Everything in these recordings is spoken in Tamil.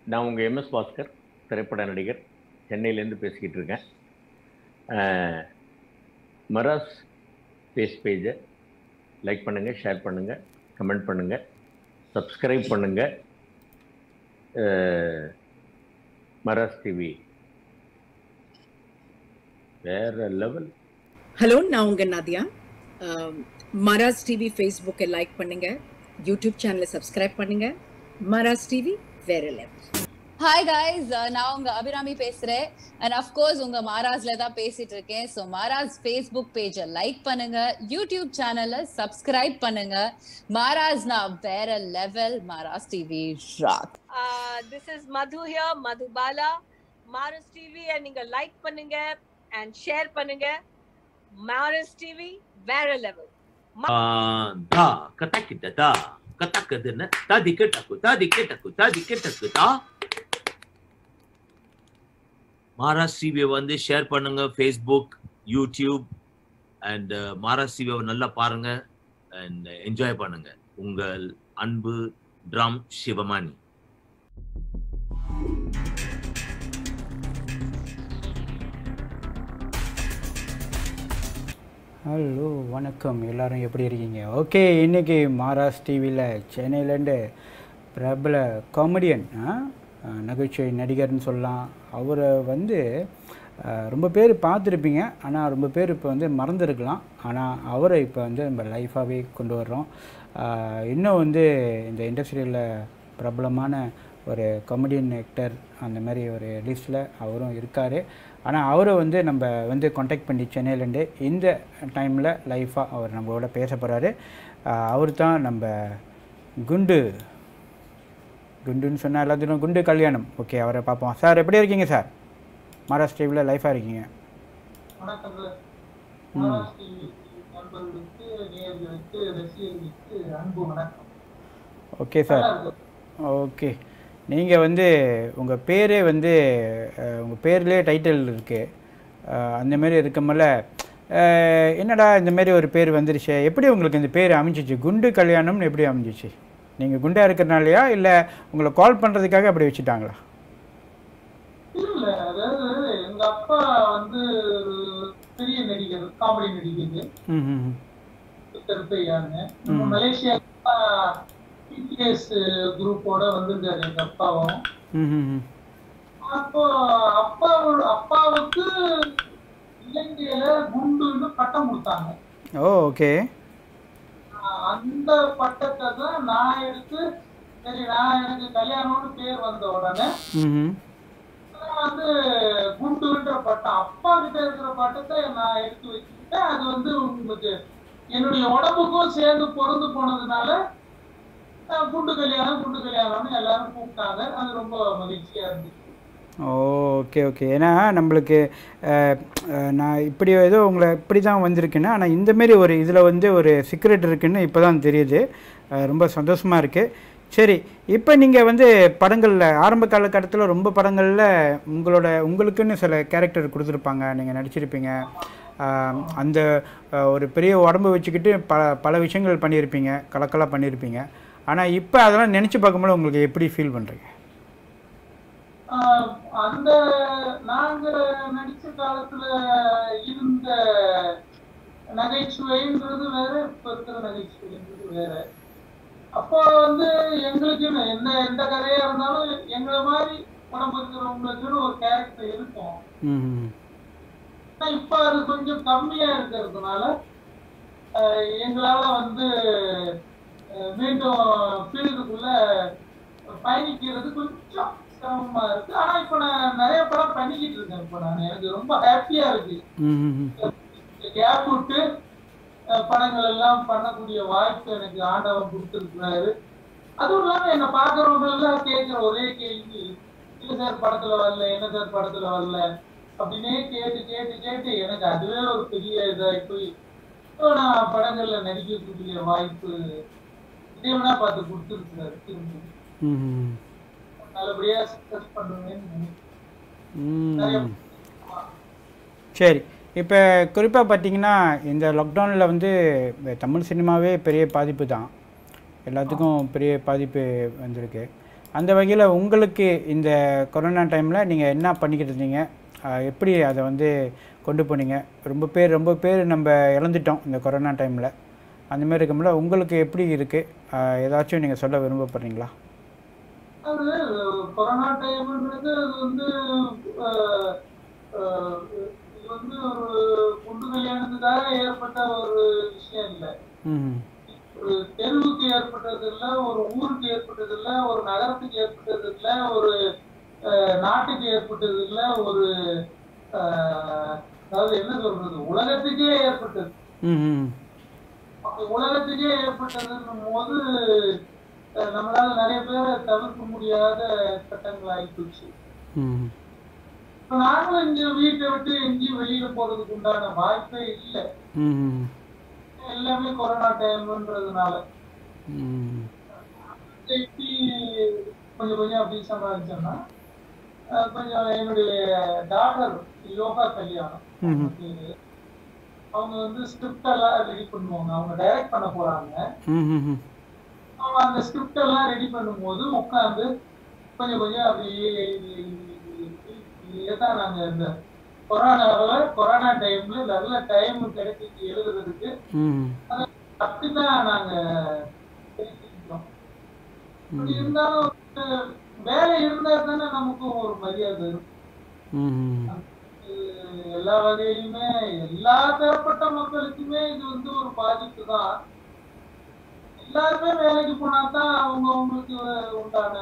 நான் உங்கள் எம்எஸ் பாஸ்கர் திரைப்பட நடிகர் சென்னையிலேருந்து பேசிக்கிட்டு இருக்கேன் அஹ், மராஸ் ஃபேஸ் பேஜை லைக் பண்ணுங்கள் ஷேர் பண்ணுங்கள் கமெண்ட் பண்ணுங்கள் சப்ஸ்கிரைப் பண்ணுங்கள் மராஸ் டிவி வேற லெவல் ஹலோ நான் உங்க நதியா அம், மராஸ் டிவி ஃபேஸ்புக்கை லைக் பண்ணுங்க யூடியூப் சேனலை சப்ஸ்கிரைப் பண்ணுங்க மராஸ் டிவி வேற லெவல் ஹாய் காய்ஸ் நான் உங்க அபிராமி பேசுறேன் அண்ட் அஃப்கோர்ஸ் உங்க மாராஸ்ல தான் பேசிட்டு இருக்கேன் ஸோ மாராஸ் ஃபேஸ்புக் பேஜை லைக் பண்ணுங்க யூடியூப் சேனலை சப்ஸ்கிரைப் பண்ணுங்க மாராஸ்னா வேற level Maras TV rock Uh, this is Madhu here, Madhubala. Maras TV and நீங்க லைக் பண்ணுங்க and ஷேர் பண்ணுங்க Maras TV வேற level da katakita da katakadana ta diketaku ta diketaku ta diketaku da Maras டிவியை வந்து ஷேர் பண்ணுங்க ஃபேஸ்புக் யூடியூப் அண்ட் மாராஸ் டிவியை நல்லா பாருங்க அண்ட் என்ஜாய் பண்ணுங்க உங்கள் அன்பு ட்ரம் சிவமானி ஹலோ வணக்கம் எல்லாரும் எப்படி இருக்கீங்க ஓகே இன்னைக்கு மாராஸ் டிவியில் சென்னையிலேருந்து பிரபல காமெடியன் நகைச்சுவை நடிகர்னு சொல்லலாம் அவரை வந்து அஹ், ரொம்ப பேர் பார்த்துருப்பீங்க ஆனால் ரொம்ப பேர் இப்போ வந்து மறந்துருக்கலாம் ஆனால் அவரை இப்போ வந்து நம்ம லைஃபாகவே கொண்டு வர்றோம் அஹ், இன்னும் வந்து இந்த இண்டஸ்ட்ரியில் பிரபலமான ஒரு காமெடியன் ஆக்டர் அந்த மாதிரி ஒரு லிஸ்ட்டில் அவரும் இருக்கார் ஆனால் அவரை வந்து நம்ம வந்து காண்டாக்ட் பண்ணி சென்னையிலேருந்து இந்த டைமில் லைஃபாக அவர் நம்மளோட பேச போகிறாரு அவர் தான் நம்ம குண்டு குண்டுன்னு சொன்னால் எல்லாத்துக்கும் குண்டு கல்யாணம் ஓகே அவரை பார்ப்போம் சார் எப்படி இருக்கீங்க சார் மகாராஷ்டிராவில் லைஃபாக இருக்கீங்க வணக்கம் ம். மகாராஷ்டிர நண்பர்களுக்கு நேயர்களுக்கு ரசிகர்களுக்கு அன்பு வணக்கம் ஓகே சார் நல்லா இருக்கு. ஓகே நீங்கள் வந்து உங்கள் பேரே வந்து உங்கள் பேர்லேயே டைட்டில் இருக்குது அந்த மாதிரி இருக்கமல்ல அஹ், என்னடா இந்த மாதிரி ஒரு பேர் வந்துருச்சு எப்படி உங்களுக்கு இந்த பேர் அமைஞ்சிச்சு குண்டு கல்யாணம்னு எப்படி அமைஞ்சிச்சு நீங்கள் குண்டாக இருக்கிறனாலையா இல்லை உங்களை கால் பண்ணுறதுக்காக அப்படி வச்சுட்டாங்களா இல்ல அதாவது எங்க அப்பா வந்து ஒரு பெரிய நடிகர் காமெடி நடிகர் ம் ம் ம். கருப்பையாங்க ம். மலேசியா பிடிஎஸ் குரூப்போட வந்திருக்காரு எங்க அப்பாவும் ம் ம் ம். அப்போ அப்பாவோட அப்பாவுக்கு இலங்கையில குண்டுன்னு பட்டம் கொடுத்தாங்க ஓ ஓகே ஆஹ் அந்த பட்டத்தை தான் நான் எடுத்து சரி நான் எனக்கு கல்யாணம்னு பேர் வந்த உடனே ம் ம் நான் வந்து குண்டுன்ற பட்டம் அப்பா கிட்ட இருக்கிற பட்டத்தை நான் எடுத்து வச்சுக்கிட்டேன் அது வந்து உங்களுக்கு என்னுடைய உடம்புக்கும் சேர்ந்து பொருந்து போனதுனால அஹ், குண்டு கல்யாணம் குண்டு கல்யாணம்னு எல்லாரும் கூப்பிட்டாங்க அது ரொம்ப மகிழ்ச்சியா இருந்துச்சு ஓகே ஓகே ஏன்னா நம்மளுக்கு அஹ், அஹ், நான் இப்படி ஏதோ உங்களை இப்படி தான் வந்திருக்குன்னா ஆனால் இந்தமாரி ஒரு இதில் வந்து ஒரு சீக்ரெட் இருக்குன்னு இப்போ தான் தெரியுது அஹ், ரொம்ப சந்தோஷமாக இருக்குது சரி இப்போ நீங்கள் வந்து படங்களில் ஆரம்ப காலகட்டத்தில் ரொம்ப படங்களில் உங்களோட உங்களுக்குன்னு சில கேரக்டர் கொடுத்துருப்பாங்க நீங்கள் நடிச்சிருப்பீங்க அஹ், அந்த அஹ், ஒரு பெரிய உடம்பு வச்சுக்கிட்டு பல பல விஷயங்கள் பண்ணியிருப்பீங்க கலக்கலாக பண்ணியிருப்பீங்க ஆனால் இப்போ அதெல்லாம் நினச்சி பார்க்கும்போது உங்களுக்கு எப்படி ஃபீல் பண்ணுறீங்க ஆஹ், அந்த நாங்க நடிச்ச காலத்துல இருந்த நகைச்சுவைன்றது வேற இப்ப இருக்கிற நகைச்சுவைன்றது வேற அப்போ வந்து எங்களுக்கு என்ன எந்த கதையா இருந்தாலும் எங்களை மாதிரி உடம்பு இருக்கிறவங்களுக்குன்னு ஒரு கேரக்டர் இருக்கும் ம் ஆனா இப்ப அது கொஞ்சம் கம்மியா இருக்கிறதுனால ஆஹ், எங்களால வந்து ஆஹ், மீண்டும் ஃபீல்டுக்குள்ள பயணிக்கிறது கொஞ்சம் சிரமமா இருக்கு ஆனா இப்ப நான் நிறைய படம் பண்ணிக்கிட்டு இருக்கேன் இப்ப நான் எனக்கு ரொம்ப ஹாப்பியா இருக்கு ம் ம் கேப் விட்டு அஹ், படங்கள் எல்லாம் பண்ணக்கூடிய வாய்ப்பு எனக்கு ஆண்டவன் கொடுத்துருக்கிறாரு அதுவும் இல்லாம என்ன பாக்குறவங்க எல்லாம் கேட்கிற ஒரே கேள்வி இல்ல சார் படத்துல வரல என்ன சார் படத்துல வரல அப்படின்னே கேட்டு கேட்டு கேட்டு எனக்கு அதுவே ஒரு பெரிய இதாகி போய் இப்போ நான் படங்கள்ல நடிக்கக்கூடிய வாய்ப்பு இறைவனா பார்த்து கொடுத்துருக்கிறாரு திரும்ப ம் நல்லபடியா சக்சஸ் பண்ணுவேன்னு நினைக்கிறேன் ம் சரி இப்போ குறிப்பாக பார்த்தீங்கன்னா இந்த லாக்டவுனில் வந்து தமிழ் சினிமாவே பெரிய பாதிப்பு தான் எல்லாத்துக்கும் பெரிய பாதிப்பு வந்திருக்கு அந்த வகையில் உங்களுக்கு இந்த கொரோனா டைமில் நீங்கள் என்ன பண்ணிக்கிட்டு இருந்தீங்க ஆஹ் எப்படி அதை வந்து கொண்டு போனீங்க ரொம்ப பேர் ரொம்ப பேர் நம்ம இழந்துட்டோம் இந்த கொரோனா டைமில் அந்த மாதிரி இருக்கும்போது உங்களுக்கு எப்படி இருக்குது ஏதாச்சும் நீங்கள் சொல்ல விரும்பப்படுறீங்களா அது கொரோனா டைம்ன்றது அது வந்து அஹ், அஹ், இது வந்து ஒரு குண்டு கல்யாணத்துக்காக ஏற்பட்ட ஒரு விஷயம் இல்லை ம் ஒரு தெருவுக்கு ஏற்பட்டது இல்ல ஒரு ஊருக்கு ஏற்பட்டது இல்ல ஒரு நகரத்துக்கு ஏற்பட்டது இல்ல ஒரு அஹ், நாட்டுக்கு ஏற்பட்டது இல்ல ஒரு அஹ், அதாவது என்ன சொல்றது உலகத்துக்கே ஏற்பட்டது ம் ம் அப்படி உலகத்துக்கே ஏற்பட்டதுன்னும் போது அஹ், நம்மளால நிறைய பேரை தவிர்க்க முடியாத கட்டங்கள் ஆயிப்போச்சு ம் இப்ப நாங்களும் இங்க வீட்டை விட்டு எங்கேயும் வெளியில போறதுக்கு உண்டான வாய்ப்பே இல்லை ம் எல்லாமே கொரோனா டைம்ன்றதுனால ம் எப்படி கொஞ்சம் கொஞ்சம் அப்படி சமாளிச்சோம்னா அஹ் கொஞ்சம் என்னுடைய டாக்டர் யோகா கல்யாணம் ம்ஹும். அவங்க அவங்க வந்து ஸ்கிரிப்ட் எல்லாம் ரெடி பண்ணுவாங்க அவங்க டைரக்ட் பண்ண போறாங்க ம் ம் அவங்க அந்த ஸ்கிரிப்ட் எல்லாம் ரெடி பண்ணும்போது உட்காந்து கொஞ்சம் கொஞ்சம் அப்படியே எழுதி எழுதி எழுதி எழுதி இப்படியே தான் நாங்க இந்த கொரோனாவில் கொரோனா டைம்ல நல்ல டைம் கிடைச்சிச்சு எழுதுறதுக்கு ம் அப்படிதான் நாங்க பேசிக்கிட்டோம் அப்படி இருந்தாலும் வந்து வேலை இருந்தா தானே நமக்கும் ஒரு மரியாதை இருக்கும் ம் இது எல்லா வகையிலுமே எல்லா தரப்பட்ட மக்களுக்குமே இது வந்து ஒரு பாதிப்பு தான் எல்லாருமே வேலைக்கு போனா தான் அவங்க அவங்களுக்கு உண்டான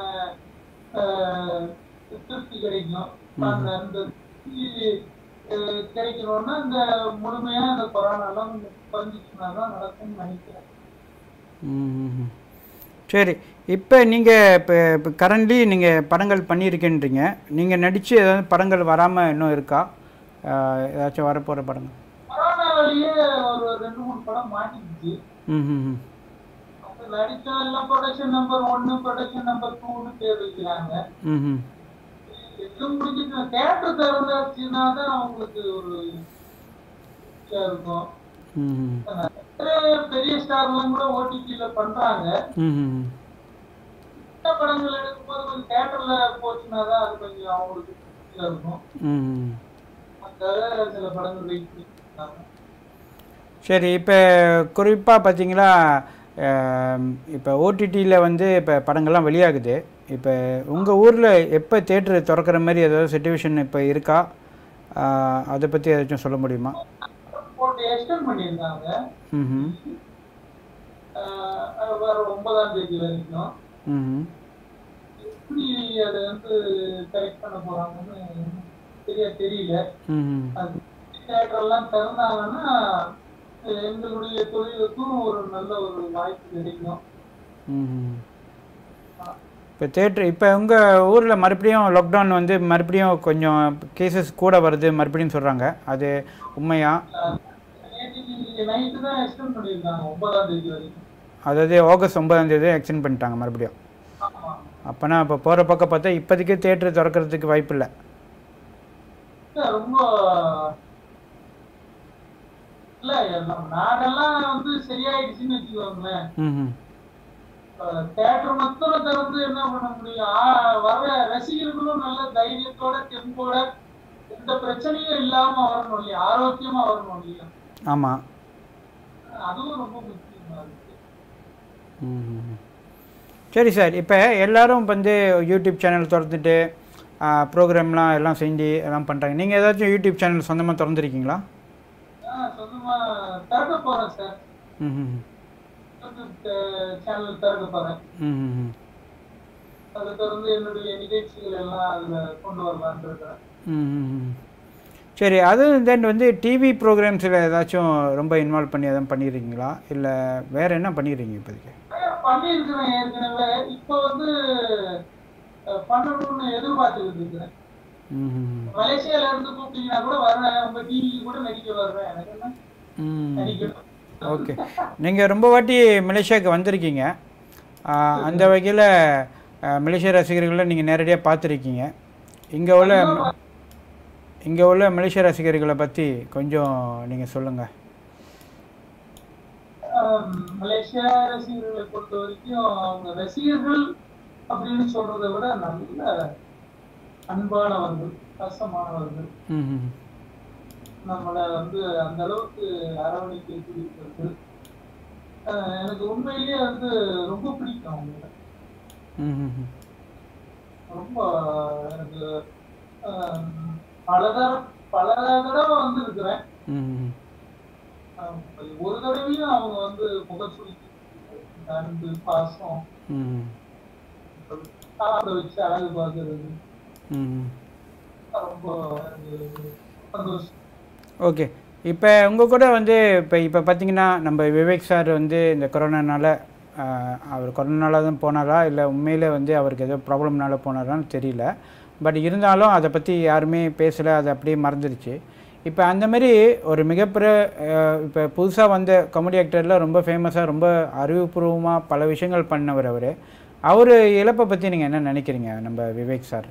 ஆஹ், திருப்தி கிடைக்கும் அந்த அந்த திருப்தி ஆஹ், கிடைக்கணும்னா இந்த முழுமையா இந்த கொரோனா எல்லாம் குறைஞ்சிச்சுன்னா தான் நடக்கும்னு நினைக்கிறேன் ம். சரி இப்போ நீங்கள் இப்போ இப்போ கரண்ட்லி நீங்கள் படங்கள் பண்ணியிருக்கேன்றீங்க நீங்கள் நடித்து ஏதாவது படங்கள் வராமல் இன்னும் இருக்கா ஆஹ் ஏதாச்சும் வரப்போகிற படங்கள் கொரோனாவிலேயே ஒரு ரெண்டு மூணு படம் மாட்டிக்கிச்சு ம் ம் ம். அப்ப நடிச்சா எல்லாம் ப்ரொடக்ஷன் நம்பர் ஒன்னு ப்ரொடக்ஷன் நம்பர் டூன்னு பேர் வைக்கிறாங்க ம் ம் எதுவும் முடிஞ்சிட்டு தேட்டர் திறந்தாச்சுன்னா தான் அவங்களுக்கு ஒரு இதா இருக்கும் ம் ம். நிறைய பெரிய ஸ்டார்லாம் கூட ஓடிடில பண்றாங்க ம் ம். சின்ன படங்கள் எடுக்கும்போது கொஞ்சம் தேட்டர்ல போச்சுன்னா தான் அது கொஞ்சம் அவங்களுக்கு இதா இருக்கும் ம் ம். அதுக்காக சில படங்கள் வெயிட் பண்ணிருக்காங்க சரி இப்போ குறிப்பாக பார்த்தீங்களா இப்போ ஓடிடியில் வந்து இப்போ படங்கள்லாம் வெளியாகுது இப்போ உங்கள் ஊரில் எப்போ தேட்டரு திறக்கிற மாதிரி ஏதாவது சுச்சுவேஷன் இப்போ இருக்கா ஆஹ் அதை பற்றி ஏதாச்சும் சொல்ல முடியுமா போட்டு எக்ஸ்டெண்ட் பண்ணியிருக்காங்க ம் ம் ஆஹ் அது வர ஒன்பதாம் தேதி வரைக்கும் ம் ம் எப்படி அதை வந்து கரெக்ட் பண்ண போறாங்கன்னு சரியா தெரியல ம் ம் அது தேட்டர்லாம் திறந்தாங்கன்னா அஹ் எங்களுடைய தொழிலுக்கும் ஒரு நல்ல ஒரு வாய்ப்பு கிடைக்கும் ம் இப்போ தேட்ரு இப்போ உங்கள் ஊரில் மறுபடியும் லாக்டவுன் வந்து மறுபடியும் கொஞ்சம் கேசஸ் கூட வருது மறுபடியும் சொல்கிறாங்க அது உண்மையா நேற்று நைட்டு தான் எக்ஸ்டெண்ட் பண்ணியிருக்காங்க ஒன்பதாம் தேதி வரைக்கும் அதாவது ஆகஸ்ட் ஒன்பதாம் தேதி எக்ஸ்டெண்ட் பண்ணிட்டாங்க மறுபடியும் ஆமா அப்போனா இப்போ போகிற பக்கம் பார்த்தா இப்போதைக்கு தேட்டரு திறக்கிறதுக்கு வாய்ப்பு இல்லை இல்ல, ரொம்ப இல்ல எல்லாம் நாடெல்லாம் வந்து சரியாயிடுச்சுன்னு வச்சுக்கோங்களேன் ம் ம் தேட்டர் மொத்தம் திறந்து என்ன பண்ண முடியும் ஆ, வர்ற ரசிகர்களும் நல்ல தைரியத்தோட தெம்போட எந்த பிரச்சனையும் இல்லாம வரணும் இல்லையா ஆரோக்கியமா வரணும் இல்லையா ஆமாம் அதுவும் ரொம்ப முக்கியமா இருக்கு ம் சரி சார் இப்போ எல்லாரும் வந்து யூடியூப் சேனல் திறந்துட்டு ப்ரோக்ராம்லாம் எல்லாம் செஞ்சு எல்லாம் பண்ணுறாங்க நீங்கள் ஏதாச்சும் யூடியூப் சேனல் சொந்தமாக திறந்துருக்கீங்களா ஆ, சொந்தமா திறக்க போறேன் சார் ம் ம் சேனல் திறக்க போறேன் ம் ம் அதை திறந்து என்னுடைய நிகழ்ச்சிகள் எல்லாம் அதுல கொண்டு வரலாம்னு இருக்கிறேன் ம், ம், ம். சரி அது தென் வந்து டிவி ப்ரோக்ராம்ஸில் ஏதாச்சும் ரொம்ப இன்வால்வ் பண்ணி எதுவும் பண்ணிடுறீங்களா இல்லை வேறு என்ன பண்ணிடுறீங்க இப்போதைக்கு நிறைய பண்ணியிருக்கிறேன் ஏற்கனவே இப்போ வந்து அஹ், பண்ணணும்னு எதிர்பார்த்துக்கிட்டு இருக்கிறேன் ம், ம், மலேசியால இருந்து கூப்பிட்டீங்கன்னா கூட வருவேன் உங்க டிவிக்கு கூட நடிக்க வருவேன் எனக்கு என்ன ம். நடிக்கணும் ஓகே நீங்கள் ரொம்ப வாட்டி மலேசியாவுக்கு வந்திருக்கீங்க ஆ, அந்த வகையில் மலேசிய ரசிகர்களை நீங்கள் நேரடியாக பார்த்துருக்கீங்க இங்கே உள்ள இங்கே உள்ள மலேசிய ரசிகர்களை பற்றி கொஞ்சம் நீங்கள் சொல்லுங்கள் ஆம், மலேசியா ரசிகர்களை பொறுத்த வரைக்கும் அவங்க ரசிகர்கள் அப்படின்னு சொல்றதை விட நல்ல அன்பானவர்கள் பாசமானவர்கள் ம் ம் நம்மளை வந்து அந்த அளவுக்கு அரவணைக்கக்கூடியவர்கள் அஹ் எனக்கு உண்மையிலேயே வந்து ரொம்ப பிடிக்கும் அவங்கள ம் ம் ரொம்ப எனக்கு அஹ், பல தடவை பல தடவை வந்து இருக்கிறேன் ம் ஒரு தடவையும் அவங்க வந்து முகச்சுழி அன்பு பாசம் ம் சாப்பிட வச்சு அழகு பார்க்கறது ம் ரொம்ப எனக்கு சந்தோஷம் ஓகே இப்போ உங்கள் கூட வந்து இப்போ இப்போ பார்த்தீங்கன்னா நம்ம விவேக் சார் வந்து இந்த கொரோனானால ஆஹ், அவர் கொரோனால தான் போனாரா இல்லை உண்மையிலே வந்து அவருக்கு ஏதோ ப்ராப்ளம்னால போனாரான்னு தெரியல பட் இருந்தாலும் அதை பற்றி யாருமே பேசலை அது அப்படியே மறந்துடுச்சு இப்போ அந்த மாதிரி ஒரு மிகப்பெரிய ஆஹ், இப்போ புதுசாக வந்த காமெடி ஆக்டரில் ரொம்ப ஃபேமஸாக ரொம்ப அறிவுபூர்வமாக பல விஷயங்கள் பண்ணவர் அவர் அவர் இழப்பை பற்றி நீங்கள் என்ன நினைக்கிறீங்க நம்ம விவேக் சார்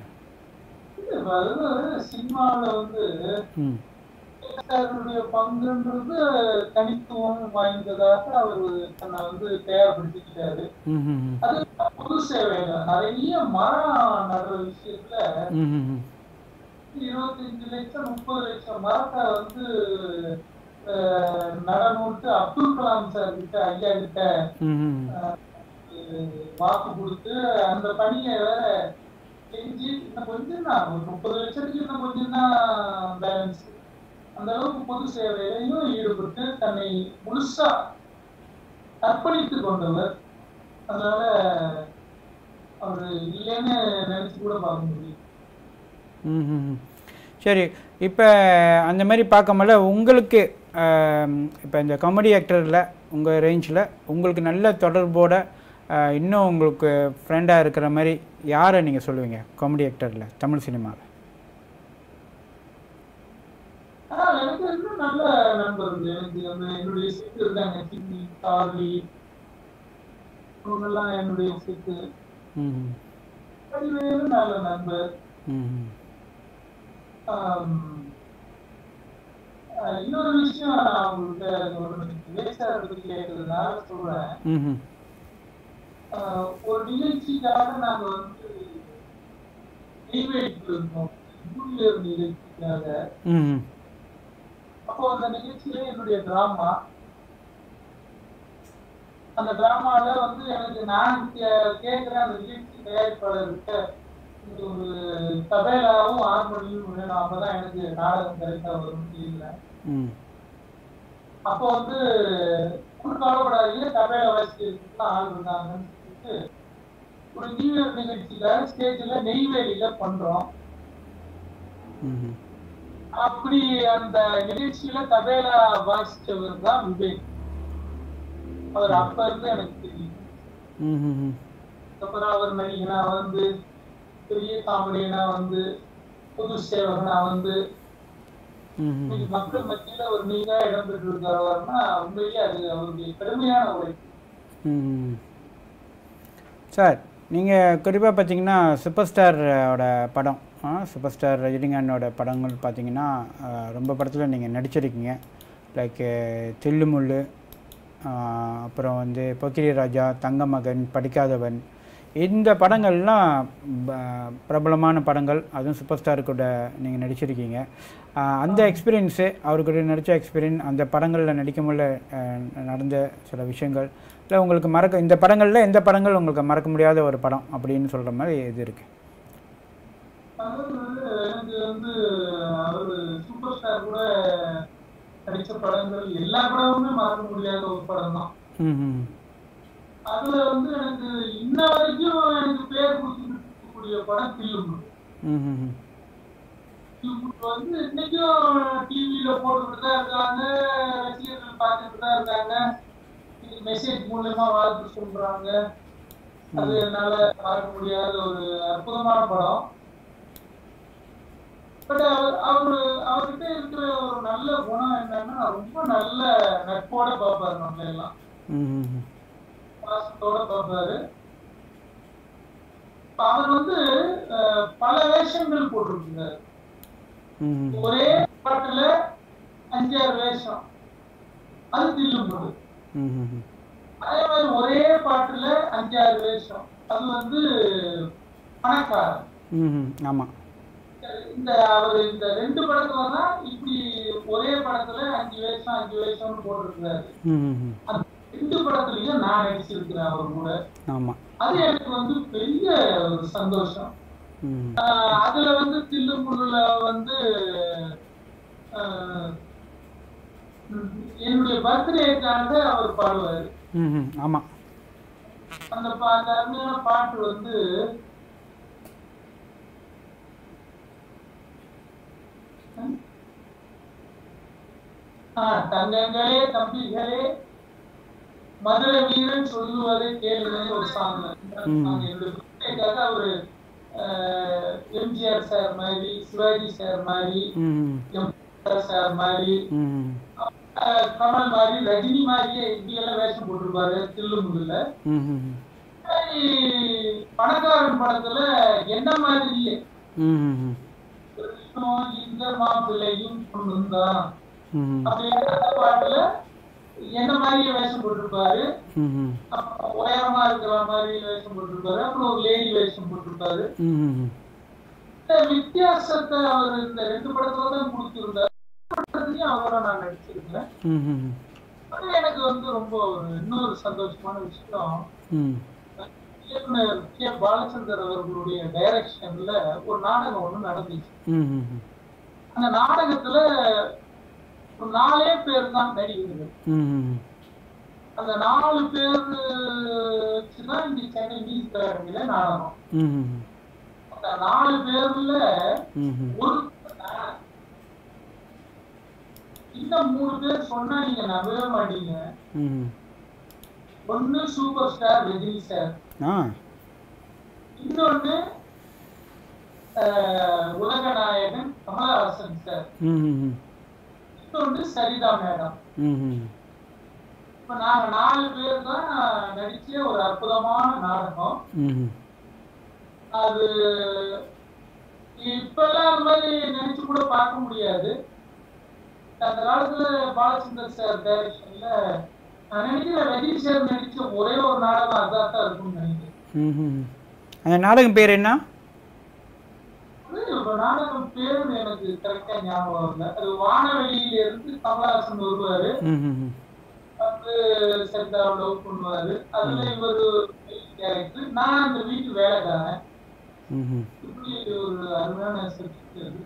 அதாவது சினிமாவில் வந்து ம் அவருடைய பங்குன்றது தனித்துவம் வாய்ந்ததாக அவர் தன்னை வந்து தயார்படுத்திக்கிட்டாரு ம் ம் ம். அது பொது சேவையில நிறைய மரம் நடுற விஷயத்துல ம் ம் ம். இருபத்தஞ்சு லட்சம் முப்பது லட்சம் மரத்தை வந்து அஹ், நடணும்ட்டு அப்துல் கலாம் சார் கிட்ட ஐயா கிட்ட ம் ம் ம். அஹ், வாக்கு கொடுத்து அந்த பணியை வேற செஞ்சு இன்னும் கொஞ்சம் தான் ஒரு முப்பது லட்சத்துக்கு இன்னும் கொஞ்சம் தான் பேலன்ஸ் அந்த அளவுக்கு பொது சேவையிலையும் ஈடுபட்டு தன்னை முழுசா அர்ப்பணித்து கொண்டவர் அதனால அவர் இல்லைன்னு நினைச்சு கூட பார்க்க முடியும் ம் ம், ம். சரி இப்போ அந்த மாதிரி பார்க்கும்போது உங்களுக்கு இப்போ இந்த காமெடி ஆக்டரில் உங்கள் ரேஞ்சில் உங்களுக்கு நல்ல தொடர்போட ஆஹ், இன்னும் உங்களுக்கு ஃப்ரெண்டாக இருக்கிற மாதிரி யாரை நீங்கள் சொல்லுவீங்க காமெடி ஆக்டரில் தமிழ் சினிமாவில் ஆனா எனக்கு இன்னும் நல்ல நண்பர்கள் எனக்கு அந்த என்னுடைய சீட்டு இருக்காங்க சின்னி கார்லி அவங்கெல்லாம் என்னுடைய சீட்டு ம் ம், பதிவேறு நல்ல நண்பர் ம் ம். ஆம், அஹ் இன்னொரு விஷயம் நான் உங்கள்கிட்ட ஒரு விவேசார பத்தி கேட்டதுனால சொல்றேன் ம் ம் ஆஹ் ஒரு நிகழ்ச்சிக்காக நாங்க வந்து நெய்வேலிக்கு இருந்தோம் ஜூனியர் நிகழ்ச்சிக்காக ம் ம் அப்போ அந்த நிகழ்ச்சியில என்னுடைய டிராமா அந்த டிராமால வந்து எனக்கு நான் கே- கேட்கிற அந்த நிகழ்ச்சி தயாரிப்பாளர்கிட்ட எனக்கு ஒரு தபேலாவும் ஹார்மோனியும் வேணும் அப்பதான் எனக்கு நாடகம் கரெக்டா வரும்னு கேட்கிறேன் ம் அப்போ வந்து ஒரு கவலைப்படாதீங்க தபேலா வாசிக்கிறதுக்கு ஆள் இருந்தாங்கன்னு சொல்லிட்டு ஒரு நியூ இயர் நிகழ்ச்சிக்காக ஸ்டேஜ்ல நெய்வேலியில பண்றோம் ம் ம் அப்படி அந்த நிகழ்ச்சியில தபேலா வாசிச்சவர் தான் விவேக் அவர் அப்ப இருந்து எனக்கு தெரியும் ம் ம் ம் அப்புறம் அவர் நடிகனா வந்து பெரிய காமெடியனா வந்து புது சேவகனா வந்து ம் ம் இன்னைக்கு மக்கள் மத்தியில ஒரு நீங்கா இடம் பெற்று இருக்காருன்னா உண்மையிலேயே அது அவருடைய கடுமையான உழைப்பு ம். சார் நீங்கள் குறிப்பாக பார்த்தீங்கன்னா சூப்பர் ஸ்டாரோட படம் ஆ சூப்பர் ஸ்டார் ரஜினிகாந்தோட படங்கள் பார்த்தீங்கன்னா ஆ, ரொம்ப படத்தில் நீங்கள் நடிச்சிருக்கீங்க லைக் தில்லுமுள்ளு ஆ, அப்புறம் வந்து பொக்கிரி ராஜா தங்கமகன் படிக்காதவன் இந்த படங்கள்லாம் ப- பிரபலமான படங்கள் அதுவும் சூப்பர் ஸ்டார் கூட நீங்கள் நடிச்சிருக்கீங்க ஆ, அந்த எக்ஸ்பீரியன்ஸு அவர் கூட நடித்த எக்ஸ்பீரியன்ஸ் அந்த படங்களில் நடிக்கும்போது நடந்த சில விஷயங்கள் இல்லை உங்களுக்கு மறக்க இந்த படங்களில் எந்த படங்கள் உங்களுக்கு மறக்க முடியாத ஒரு படம் அப்படின்னு சொல்கிற மாதிரி இது இருக்குது அதாவது எனக்கு வந்து அவரு சூப்பர் ஸ்டார் கூட நடிச்ச படங்கள் எல்லா படமுமே மறக்க முடியாத ஒரு படம் தான் ம் ம் அதுல வந்து எனக்கு இன்ன வரைக்கும் எனக்கு பேர் கொடுத்துட்டு இருக்கக்கூடிய படம் தில்லுமுள் ம் ம் ம் தில்லுமுள் வந்து இன்னைக்கும் டிவியில போட்டுக்கிட்டு தான் இருக்காங்க ரசிகர்கள் பார்த்துட்டு தான் இருக்காங்க மெசேஜ் மூலயமா வாழ்த்து சொல்றாங்க அது என்னால மறக்க முடியாத ஒரு அற்புதமான படம் பட் அவர் அவரு அவர்கிட்ட இருக்கிற ஒரு நல்ல குணம் என்னன்னா ரொம்ப நல்ல நட்போட பார்ப்பாரு நம்ம எல்லாம் ம் ம் ம் பாசத்தோட பார்ப்பாரு அவர் வந்து அஹ், பல வேஷங்கள் போட்டிருக்காரு ம் ம் ஒரே பாட்டுல அஞ்சாறு வேஷம் அது தில்லும்போது ம் ம் அதே மாதிரி ஒரே பாட்டுல அஞ்சாறு வேஷம் அது வந்து பணக்காரன் ம் ஆமாம் இந்த அவர் இந்த ரெண்டு படத்துல தான் இப்படி ஒரே படத்துல அஞ்சு வருஷம் அஞ்சு வருஷம்னு போட்டிருக்கிறாரு ம் அந்த ரெண்டு படத்துலயும் நான் நடிச்சிருக்கிறேன் அவர் கூட ஆமாம் அது எனக்கு வந்து பெரிய ஒரு சந்தோஷம் ம் ஆஹ் அதுல வந்து தில்லுமுள்ளுல வந்து ஆஹ் உம் என்னுடைய பர்த்டேக்காக அவர் பாடுவாரு ம் ஆமாம் அந்த பா- அந்த அருமையான பாட்டு வந்து ஆஹ் தங்கங்களே தம்பிகளே மதுரை வீரன் சொல்லுவதை கேளுங்கன்னு ஒரு சாங் ம். என்னுடைய birthday-க்காக அவரு ஆஹ் எம்ஜிஆர் சார் மாதிரி சிவாஜி சார் மாதிரி ம் எம்ஜிஆர் சார் மாதிரி ம் ஆஹ் கமல் மாதிரி ரஜினி மாதிரியே இப்படி எல்லாம் வேஷம் போட்டிருப்பாரு தில்லுமுல்லுல ம் ம் மாதிரி பணக்காரன் படத்துல என்ன மாதிரியே ம் கிருஷ்ணன் இந்த மாப்பிள்ளையும் பொண்ணுந்தான் ம் அப்படிங்கிற அந்த பாட்டுல என்ன மாதிரியே வேஷம் போட்டிருப்பாரு ம் அப்புறம் உயரமா இருக்கிற மாதிரி வேஷம் போட்டிருப்பாரு அப்புறம் ஒரு லேடி வேஷம் போட்டிருப்பாரு ம் இந்த வித்தியாசத்தை அவர் இந்த ரெண்டு படத்துல தான் கொடுத்திருந்தாரு படத்துலயும் அவரோட நான் நடிச்சிருக்கேன் ம் அது எனக்கு வந்து ரொம்ப ஒரு இன்னொரு சந்தோஷமான விஷயம் ம் இயக்குனர் கே பாலச்சந்தர் அவர்களுடைய டைரக்ஷன்ல ஒரு நாடகம் ஒண்ணு நடந்துச்சு ம் அந்த நாடகத்துல ஒரு நாலே பேர் தான் நடிகர்கள் ம் அந்த நாலு பேர் வச்சுதான் இங்க சென்னை நீஸ் அகாடமியில நாடகம் ம் அந்த நாலு பேர்ல ம் ஒரு இன்னும் மூணு பேர் சொன்னா நீங்க நம்பவே மாட்டீங்க ம் ஒண்ணு சூப்பர் ஸ்டார் ரஜினி சார் ஆ இன்னொன்னு ஆஹ், உலக நாயகன் கமலஹாசன் சார் ம் ம் இன்னொன்று சரிதா மேடம் ம் இப்ப நாங்க நாலு பேர் தான் நடிச்ச ஒரு அற்புதமான நாடகம் ம் அது இப்பெல்லாம் அந்த மாதிரி நினைச்சு கூட பார்க்க முடியாது அந்த காலத்துல பாலச்சந்தர் சார் டைரக்ஷன்ல நான் நினைக்கிறேன் ரஜினி சார் நடிச்ச ஒரே ஒரு நாடகம் அதான் தான் இருக்கும்னு நினைக்கிறேன் ம் அந்த நாடகம் பேர் என்ன அது ஒரு நாடகம் பேரு எனக்கு கரெக்டா ஞாபகம் இல்லை அது வானவெளியில இருந்து கமலஹாசன் வருவாரு ம் ம் வந்து சரிதாவை லவ் பண்ணுவாரு அதுல இவர் கேரக்டர் நான் அந்த வீட்டு வேலைக்காரன் ம் இப்படி ஒரு அருமையான சப்ஜெக்ட் அது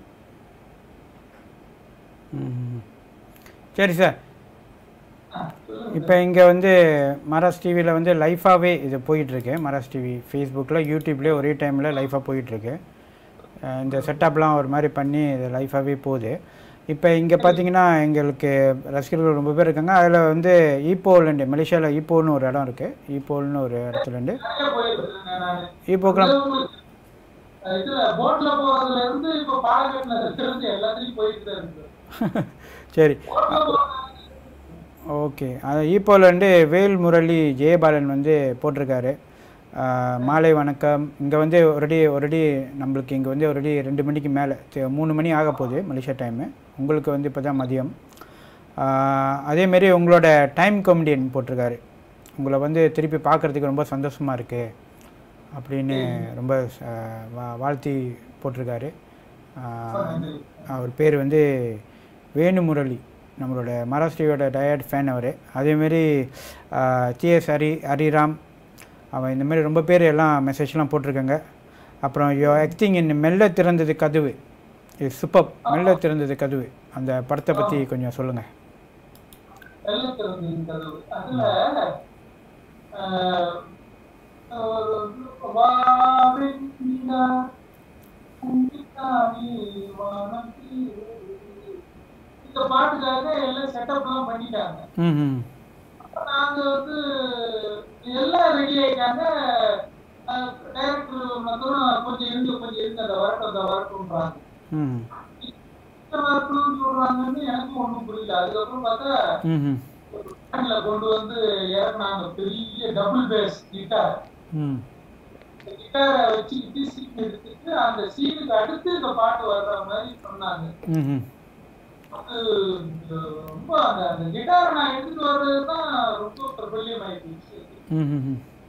ம் சரி சார் ஆ, சொல்லுங்க. இப்போ இங்கே வந்து மராஸ் டிவியில் வந்து லைஃபாகவே இது போயிட்டுருக்கு மராஸ் டிவி ஃபேஸ்புக்கில் யூடியூப்லேயே ஒரே டைமில் லைஃபாக போயிட்டுருக்கு அஹ் இந்த செட்டப்லாம் ஒரு மாதிரி பண்ணி இது லைஃபாகவே போகுது இப்போ இங்கே பார்த்தீங்கன்னா எங்களுக்கு ரசிகர்கள் ரொம்ப பேர் இருக்காங்க அதில் வந்து ஈப்போலேருந்து மலேசியாவில் ஈப்போன்னு ஒரு இடம் இருக்குது ஈப்போல்னு ஒரு இடத்துலேருந்து நிறைய போயிருக்கேங்க நானு. ஈப்போக்கெலாம் அஹ் இதுல போட்ல போறதுல இருந்து இப்ப பாலக்காட்டுல இருந்து எல்லாத்துலயும் போயிட்டு தான் இருக்கு சரி போட்ல போறது ஓகே அது ஈப்போவில் வந்து வேல் முரளி ஜெயபாலன் வந்து போட்டிருக்காரு ஆஹ் மாலை வணக்கம் இங்கே வந்து ஒரடி ஒரடி நம்மளுக்கு இங்கே வந்து ஒரடி ரெண்டு மணிக்கு மேலே மூணு மணி ஆக போகுது மலேசியா டைமு உங்களுக்கு வந்து இப்போ தான் மதியம் ஆஹ் அதேமாரி உங்களோட டைம் காமெடியன் போட்டிருக்காரு உங்களை வந்து திருப்பி பார்க்குறதுக்கு ரொம்ப சந்தோஷமாக இருக்குது அப்படின்னு ரொம்ப ஆஹ் வா- வாழ்த்தி போட்டிருக்காரு ஆஹ் அவர் பேர் வந்து வேணுமுரளி நம்மளோட மகாராஷ்டிரியோட டயட் ஃபேன் அவர் அதேமாரி டிஎஸ் ஹரி ஹரிராம் அவன் இந்த மாதிரி ரொம்ப பேர் எல்லாம் மெசேஜ்லாம் போட்டிருக்காங்க அப்புறம் யோ ஆக்டிங் இன் மெல்ல திறந்தது கதவு இது சூப்பர் மெல்ல திறந்தது கதவு அந்த படத்தை பற்றி கொஞ்சம் சொல்லுங்கள் வெள்ளத்திறந்து கதவு அதுல ஆஹ், ஒரு வாவெண்ணிலா, உன்னித்தானே வானம் தீருது. இந்த பாட்டுக்காக எல்லாம் செட்டப் எல்லாம் பண்ணிட்டாங்க ம் ம் அப்ப நாங்க வந்து எல்லாம் ரெடி ஆயிட்டாங்க டைரக்டர் மட்டும் கொஞ்சம் இருந்து கொஞ்சம் இருந்து அந்த வரட்டும் அந்த வரட்டும்ன்றாங்க ம் இந்த வரட்டும்னு சொல்றாங்கன்னு எனக்கு ஒண்ணும் புரியல அதுக்கப்புறம் பார்த்தா ம் ம் ஒரு பேன்ல கொண்டு வந்து இறக்குனாங்க பெரிய டபுள் பேஸ் கிட்டார் ம் இந்த கிட்டாரை வச்சுக்கிட்டு சீன் எடுத்துட்டு அந்த சீனுக்கு அடுத்து இந்த பாட்டு வர்ற மாதிரி சொன்னாங்க ம் ம் அது ரொம்ப அந்த அந்த கிட்டாரை நான் எடுத்துட்டு வர்றது தான் ரொம்ப பிரபல்யம் ஆயிடுச்சு ம் ம்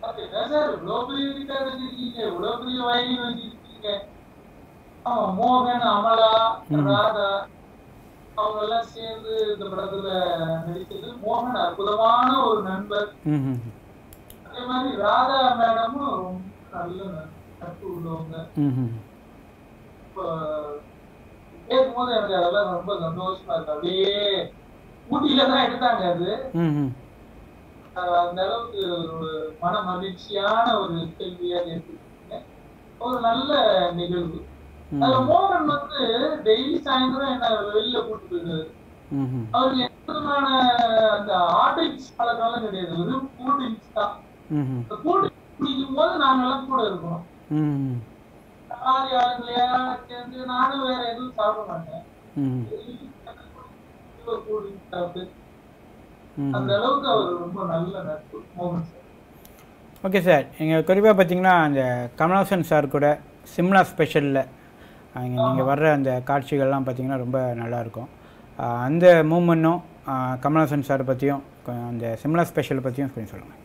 என்ன சார் இவ்வளவு பெரிய வீட்டா வச்சிருக்கீங்க இவ்வளவு பெரிய வயலின் வச்சிருக்கீங்க ஆமா மோகன் அமலா ம். ராதா அவங்க எல்லாம் சேர்ந்து இந்த படத்துல நடித்தது மோகன் அற்புதமான ஒரு நண்பர் ம் ம் அதே மாதிரி ராதா மேடமும் ரொம்ப நல்ல நட்பு உள்ளவங்க ம் ம் இப்போ கேட்கும்போது எனக்கு அதெல்லாம் ரொம்ப சந்தோஷமா இருக்கு அப்படியே ஊட்டியில தான் எடுத்தாங்க அது ம் ம் அஹ் அந்த அளவுக்கு ஒரு மன மகிழ்ச்சியான ஒரு கேள்வியாக எடுத்துருக்கீங்க ஒரு நல்ல நிகழ்வு அதுல ம் மோகன் வந்து டெய்லி சாயந்தரம் என்ன வெளியில கூட்டு போயிடுவாரு ம் ம் அவருக்கு எந்த விதமான அந்த ஆர்டிக்ஸ் பழக்கம்லாம் கிடையாது வெறும் கூல் ட்ரிங்க்ஸ் தான் ம் ம் இந்த கூல் ட்ரிங்க்ஸ் குடிக்கும் போது நாங்கெல்லாம் கூட இருக்கணும் ம் மாதிரி ஆளுங்களையா சேர்ந்து நானும் வேற எதுவும் சாப்பிட மாட்டேன் ம் ஒரு கூல் ட்ரிங்க்ஸ் சாப்பிட்டு ம் அந்த அளவுக்கு அவர் ரொம்ப நல்ல நட்பு மோகன் சார் ஓகே சார் எங்கள் குறிப்பாக பார்த்தீங்கன்னா அந்த கமல்ஹாசன் சார் கூட சிம்லா ஸ்பெஷலில் அங்கே நீங்கள் வர்ற அந்த காட்சிகள்லாம் பார்த்தீங்கன்னா ரொம்ப நல்லாயிருக்கும் அந்த மூமெண்ட்டும் கமல்ஹாசன் சார் பற்றியும் அந்த சிம்லா ஸ்பெஷல் பற்றியும் கொஞ்சம் சொல்லுங்கள்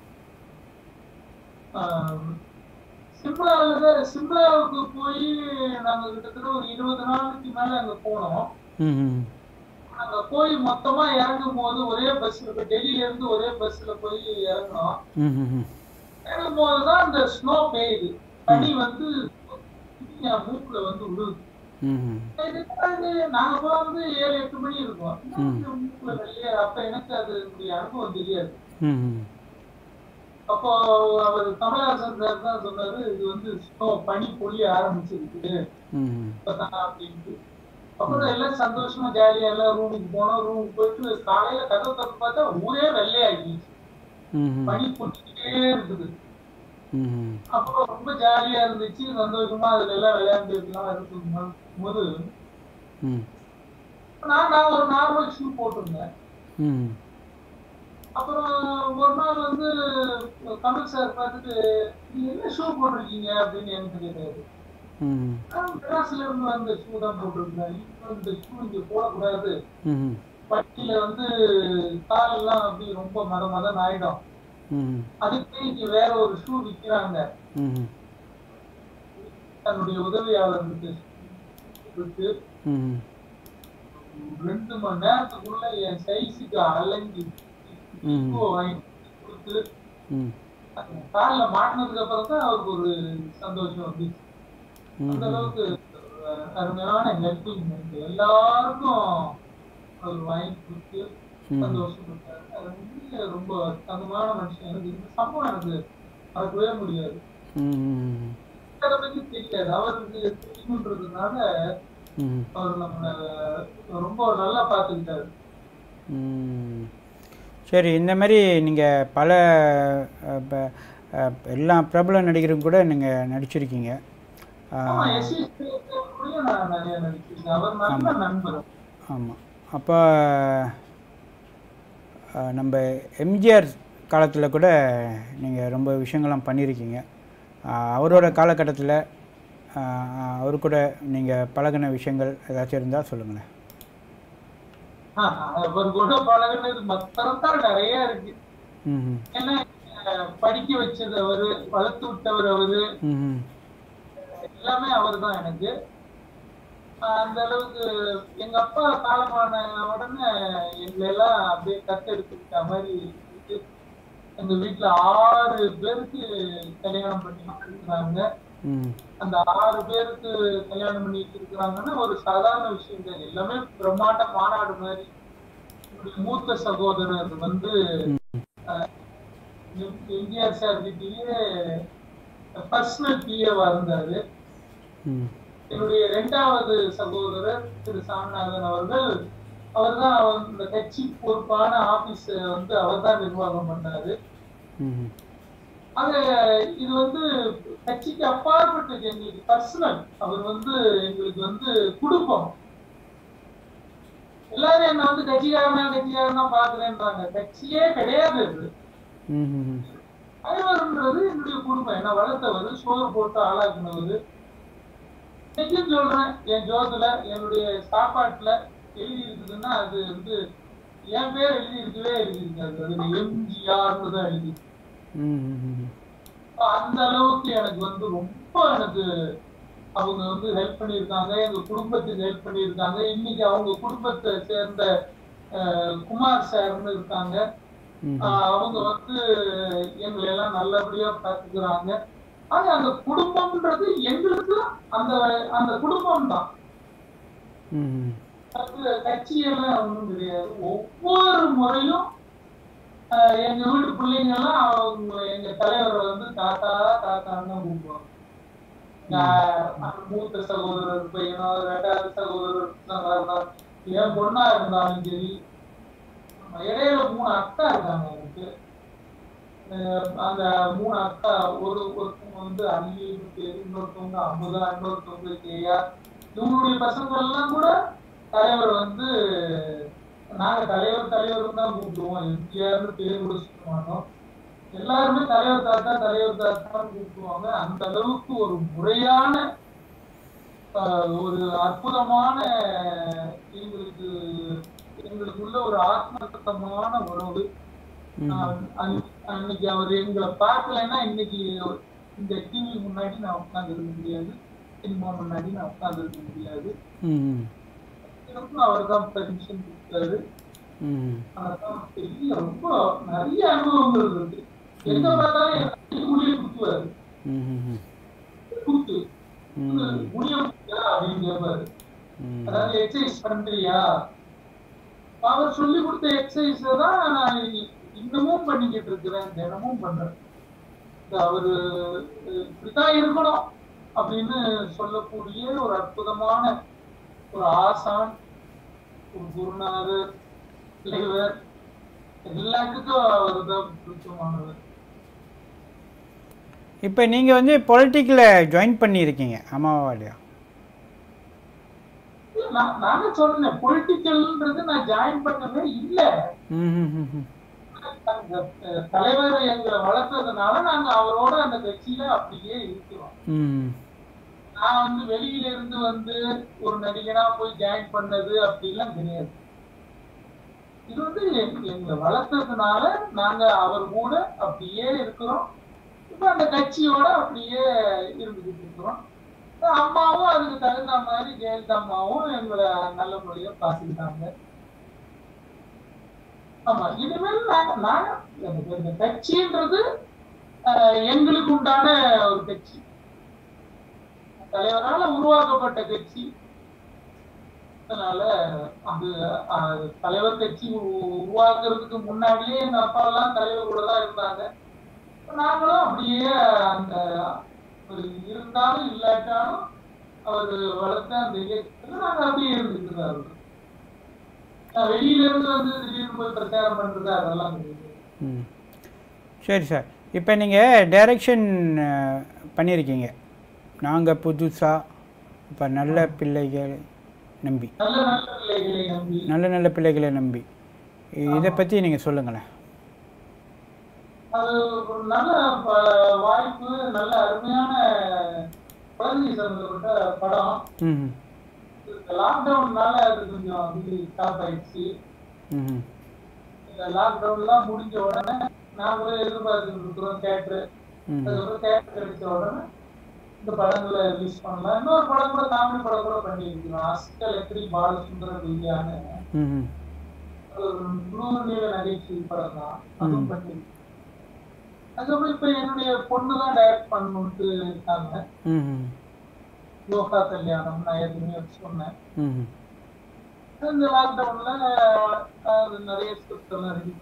சிம்லாவுல சிம்லாவுக்கு போய் நாங்க கிட்டத்தட்ட ஒரு இருபது நாளைக்கு மேல அங்க போனோம் ம் ம் அங்க போய் மொத்தமா இறங்கும் போது ஒரே பஸ்ல இப்ப டெல்லியில இருந்து ஒரே பஸ்ல போய் இறங்கணும் ம் ம் ம் இறங்கும் போதுதான் அந்த ஸ்னோ பெய்யுது பனி வந்து என் மூக்குல வந்து விழுது ம் இது அது நாங்க போய் வந்து ஏழு எட்டு மணி இருக்கும் ம். இந்த மூக்குல வெளியே அப்ப எனக்கு அது அனுபவம் தெரியாது ம் ம் அப்போ அவர் கமலஹாசன் சார் தான் சொன்னாரு இது வந்து ஸ்னோ பனி பொழிய ஆரம்பிச்சிருக்கு ம் இப்பதான் அப்படின்ட்டு அப்புறம் எல்லாம் சந்தோஷமா ஜாலியா எல்லாம் ரூமுக்கு போனோம் ரூமுக்கு போயிட்டு காலையில கதவு திறந்து பார்த்தா ஊரே வெள்ளையாகி ம் பனி பொட்டிக்கிட்டே இருக்குது ம் அப்புறம் ரொம்ப ஜாலியா இருந்துச்சு சந்தோஷமா அதுல எல்லாம் விளையாண்டு எல்லாம் இருக்கும் போது ம் நான் நான் ஒரு நார்மல் ஷூ போட்டிருந்தேன் ம் அப்புறம் ஒரு நாள் வந்து கமல் சார் பார்த்துட்டு நீங்க என்ன ஷூ போட்டிருக்கீங்க அப்படின்னு எனக்கு கேட்டாரு ம் நான் மெட்ராஸ்ல இருந்து வந்த ஷூ தான் போட்டிருந்தேன் இப்போ இந்த ஷூ இங்க போடக்கூடாது ம் பட்டியில வந்து கால் எல்லாம் அப்படி ரொம்ப மத மதம் ஆயிடும் ம் அதுக்கு இங்க வேற ஒரு ஷூ விக்கிறாங்க ம் தன்னுடைய உதவியாளருக்கு விட்டு ம் ரெண்டு மணி நேரத்துக்குள்ள என் சைஸுக்கு அலங்கி ம். ஷூ வாங்கி கொடுத்து ம் அந்த கால்ல மாட்டினதுக்கு அப்புறம் தான் அவருக்கு ஒரு சந்தோஷம் வந்துச்சு அந்த அளவுக்கு அஹ், அருமையான ஹெல்பிங் எல்லாருக்கும் அவர் வாங்கி கொடுத்து சந்தோஷப்பட்டாரு அது வந்து ரொம்ப தங்கமான மனுஷன் எனக்கு இந்த சம்பவம் எனக்கு மறக்கவே முடியாது ம் அதை பத்தி தெரியாது அவருக்கு தெரியுன்றதுனால ம் அவர் நம்மள ரொம்ப நல்லா பார்த்துக்கிட்டாரு ம். சரி இந்த மாதிரி நீங்கள் பல அஹ், ப- அஹ், எல்லா பிரபல நடிகரும் கூட நீங்கள் நடிச்சிருக்கீங்க ஆமா எஸ் கூடயும் நான் நிறைய நடிச்சிருக்கேன் அவர் நல்ல நண்பர் ஆமாம் அப்போ அஹ், நம்ம எம்ஜிஆர் காலத்தில் கூட நீங்கள் ரொம்ப விஷயங்கள்லாம் பண்ணியிருக்கீங்க அஹ், அவரோட காலகட்டத்தில் அவர் கூட நீங்கள் பழகின விஷயங்கள் ஏதாச்சும் இருந்தால் சொல்லுங்களேன் ஆஹ், அவர் கூட பழகுனது மத்தரத்தால் நிறைய இருக்கு ம் ஏன்னா அஹ், படிக்க வச்சது அவரு வளர்த்து விட்டவர் அவரு ம் எல்லாமே அவர் தான் எனக்கு ஆஹ் அந்த அளவுக்கு எங்க அப்பா காலமான உடனே எங்களை எல்லாம் அப்படியே தத்தெடுத்துக்கிட்ட மாதிரி இருக்கு. எங்க வீட்டுல ஆறு பேருக்கு கல்யாணம் பண்ணி இருக்கிறாங்க ம் அந்த ஆறு பேருக்கு கல்யாணம் பண்ணி இருக்கிறாங்கன்னா ஒரு சாதாரண விஷயம் தான் எல்லாமே பிரம்மாண்ட மாநாடு மாதிரி என்னுடைய மூத்த சகோதரர் வந்து ஆஹ், எம்- எம்ஜிஆர் சார் கிட்டயே பர்சனல் பிஏவா இருந்தாரு ம் என்னுடைய இரண்டாவது சகோதரர் திரு சாமிநாதன் அவர்கள் அவர்தான் அவர் இந்த கட்சி பொறுப்பான ஆபீஸ் வந்து அவர்தான் நிர்வாகம் பண்ணாரு ம் அது இது வந்து கட்சிக்கு அப்பாற்பட்டது எங்களுக்கு பர்சனல் அவர் வந்து எங்களுக்கு வந்து குடும்பம் எல்லாரும் என்ன வந்து கட்சிக்காரனா கட்சிக்காரனா பாக்குறேன்றாங்க கட்சியே கிடையாது அது ம் ம் தலைவர்ன்றது என்னுடைய குடும்பம் என்ன வளர்த்தவர் சோறு போட்டு ஆளாக்குனவர் இன்னைக்கும் சொல்றேன் என் ஜோத்துல என்னுடைய சாப்பாட்டுல எழுதி இருக்குதுன்னா அது வந்து என் பேர் எழுதி இருக்கவே எழுதி இருக்காது அதுல எம்ஜிஆர்னு தான் எழுதி இருக்கு. ம் ம் அந்த அளவுக்கு எனக்கு வந்து ரொம்ப எனக்கு அவங்க வந்து ஹெல்ப் பண்ணியிருக்காங்க எங்க குடும்பத்துக்கு ஹெல்ப் பண்ணியிருக்காங்க இன்னைக்கு அவங்க குடும்பத்தை சேர்ந்த அஹ், குமார் சார்னு இருக்காங்க ம் ஆஹ் அவங்க வந்து எங்களை எல்லாம் நல்லபடியா பார்த்துக்கிறாங்க ஆனா அந்த குடும்பம்ன்றது எங்களுக்கு அந்த அந்த குடும்பம் தான் ம் அது கட்சியெல்லாம் ஒண்ணும் கிடையாது ஒவ்வொரு முறையும் ஆஹ் எங்க வீட்டு பிள்ளைங்க எல்லாம் அவங்க எங்க தலைவரை வந்து தாத்தா தாத்தான்னு தான் கூப்பிடுவாங்க நான் அந்த மூத்த சகோதரர் பையனோ ரெண்டாவது சகோதரர் இருந்தாலும் என் பொண்ணா இருந்தாலும் சரி இடையில மூணு அக்கா இருக்காங்க எனக்கு அஹ் அந்த மூணு அக்கா ஒரு ஒருத்தவங்க வந்து அள்ளி பேர் இன்னொருத்தவங்க அமுதா இன்னொருத்தவங்க கேயா இவங்களுடைய பசங்க எல்லாம் கூட தலைவர் வந்து நாங்க தலைவர் தலைவர் தான் கூப்பிடுவோம் எம்ஜிஆர்னு பேர் கூட சொல்ல மாட்டோம் எல்லாருமே தலைவர் தாத்தா தலைவர் தாத்தான்னு கூப்பிடுவாங்க அந்த அளவுக்கு ஒரு முறையான ஆஹ், ஒரு அற்புதமான எங்களுக்கு எங்களுக்குள்ள ஒரு ஆத்மர்த்தமான உறவு ம் ஆஹ், அன்னைக்கு- அன்னைக்கு அவர் எங்களை பார்க்கலைன்னா இன்னைக்கு இந்த டிவி முன்னாடி நான் உட்கார்ந்து இருக்க முடியாது சினிமா முன்னாடி நான் உட்கார்ந்து இருக்க முடியாது ம் எனக்கும் அவர் தான் பெர்மிஷன் கொடுத்தாரு ம் அதான் பெரிய ரொம்ப நிறைய அனுபவங்கள் இருக்கு எங்க பார்த்தாலும் எனக்கு முடிய குத்துவாரு ம் ம் குத்து ம் முடிய குத்துயா அப்படின்னு கேட்பாரு ம் அதாவது எக்ஸசைஸ் பண்றியா அவர் சொல்லி கொடுத்த எக்ஸசைஸ் தான் நான் இன்னமும் பண்ணிக்கிட்டு இருக்கிறேன் தினமும் பண்றேன் இது அவரு அஹ், இப்படித்தான் இருக்கணும் அப்படின்னு சொல்லக்கூடிய ஒரு அற்புதமான ஒரு ஆசான் ஒரு குருநாதர் தலைவர் எல்லாத்துக்கும் அவர் தான் பிடிச்சமானவர் இப்போ நீங்கள் வந்து பொலிட்டிக்கில் ஜாயின் பண்ணியிருக்கீங்க ஆமாவா இல்லையா நான் நானே சொன்னேன் பொலிட்டிக்கல்ன்றது நான் ஜாயின் பண்ணவே இல்லை ம் ம் ம் ம் அந்த அஹ், தலைவர் எங்களை வளர்த்ததுனால நாங்க அவரோட அந்த கட்சியில அப்படியே இருக்கிறோம் ம் நான் வந்து வெளியில இருந்து வந்து ஒரு நடிகனா போய் ஜாயின் பண்ணது அப்படிலாம் கிடையாது இது வந்து எங்க- எங்களை வளர்த்ததுனால நாங்க அவர் கூட அப்படியே இருக்கிறோம் இப்ப அந்த கட்சியோட அப்படியே இருந்துகிட்டு இருக்கிறோம் அம்மாவும் அதுக்கு தகுந்த மாதிரி ஜெயலலிதா அம்மாவும் எங்களை நல்லபடியா பார்த்துக்கிட்டாங்க ஆமா இனிமேல் நாங்க நாங்க இந்த- இந்த கட்சின்றது அஹ், எங்களுக்கு உண்டான ஒரு கட்சி தலைவரால உருவாக்கப்பட்ட கட்சி அதனால அது அஹ், தலைவர் கட்சி உரு- உருவாக்குறதுக்கு முன்னாடியே எங்க அப்பா எல்லாம் தலைவர் கூட தான் இருந்தாங்க நாங்களும் அப்படியே அந்த ஒரு இருந்தாலும் இல்லாட்டாலும் அவர் வளர்த்த அந்த இயக்கத்துல நாங்க அப்படியே இருந்துட்டு தான் இருக்கோம் நான் வெளியில இருந்து வந்து திடீர்னு போய் பிரச்சாரம் பண்றது அதெல்லாம் கிடையாது ம் சரி சார் இப்போ நீங்கள் டைரக்ஷன் பண்ணியிருக்கீங்க நாங்கள் புதுசாக இப்போ நல்ல பிள்ளைகள் நம்பி நல்ல நல்ல பிள்ளைகளை நம்பி நல்ல நல்ல பிள்ளைகளை நம்பி இதை பற்றி நீங்கள் சொல்லுங்களேன் அது ஒரு நல்ல ப- வாய்ப்பு நல்ல அருமையான குழந்தை சம்பந்தப்பட்ட படம் ம் லாக்டவுன்னால அது கொஞ்சம் இது ஸ்டாப் ஆயிடுச்சு ம் இந்த லாக்டவுன்லாம் முடிஞ்ச உடனே நாங்களே எதிர்பார்த்துட்டு இருக்கிறோம் தேட்டரு ம் அதுக்கப்புறம் தேட்டர் கிடைச்ச உடனே இந்த படங்களை ரிலீஸ் பண்ணலாம் இன்னொரு படம் கூட காமெடி படம் கூட பண்ணியிருக்கிறோம் அஸ்கல் எப்படி பாலசுந்தர வில்லியான்னு ம் அது ஒரு நூறு நீள நகைச்சுவை படம் தான் அதுவும் ம். பண்ணியிருக்கோம் அதுக்கப்புறம் இப்ப என்னுடைய பொண்ணு தான் டைரக்ட் பண்ணணும்ட்டு இருக்காங்க ம் யோகா கல்யாணம் நான் ஏற்கனவே சொன்னேன் ம் இந்த லாக்டவுன்ல அது நிறைய ஸ்கிரிப்ட் எல்லாம் ரெடி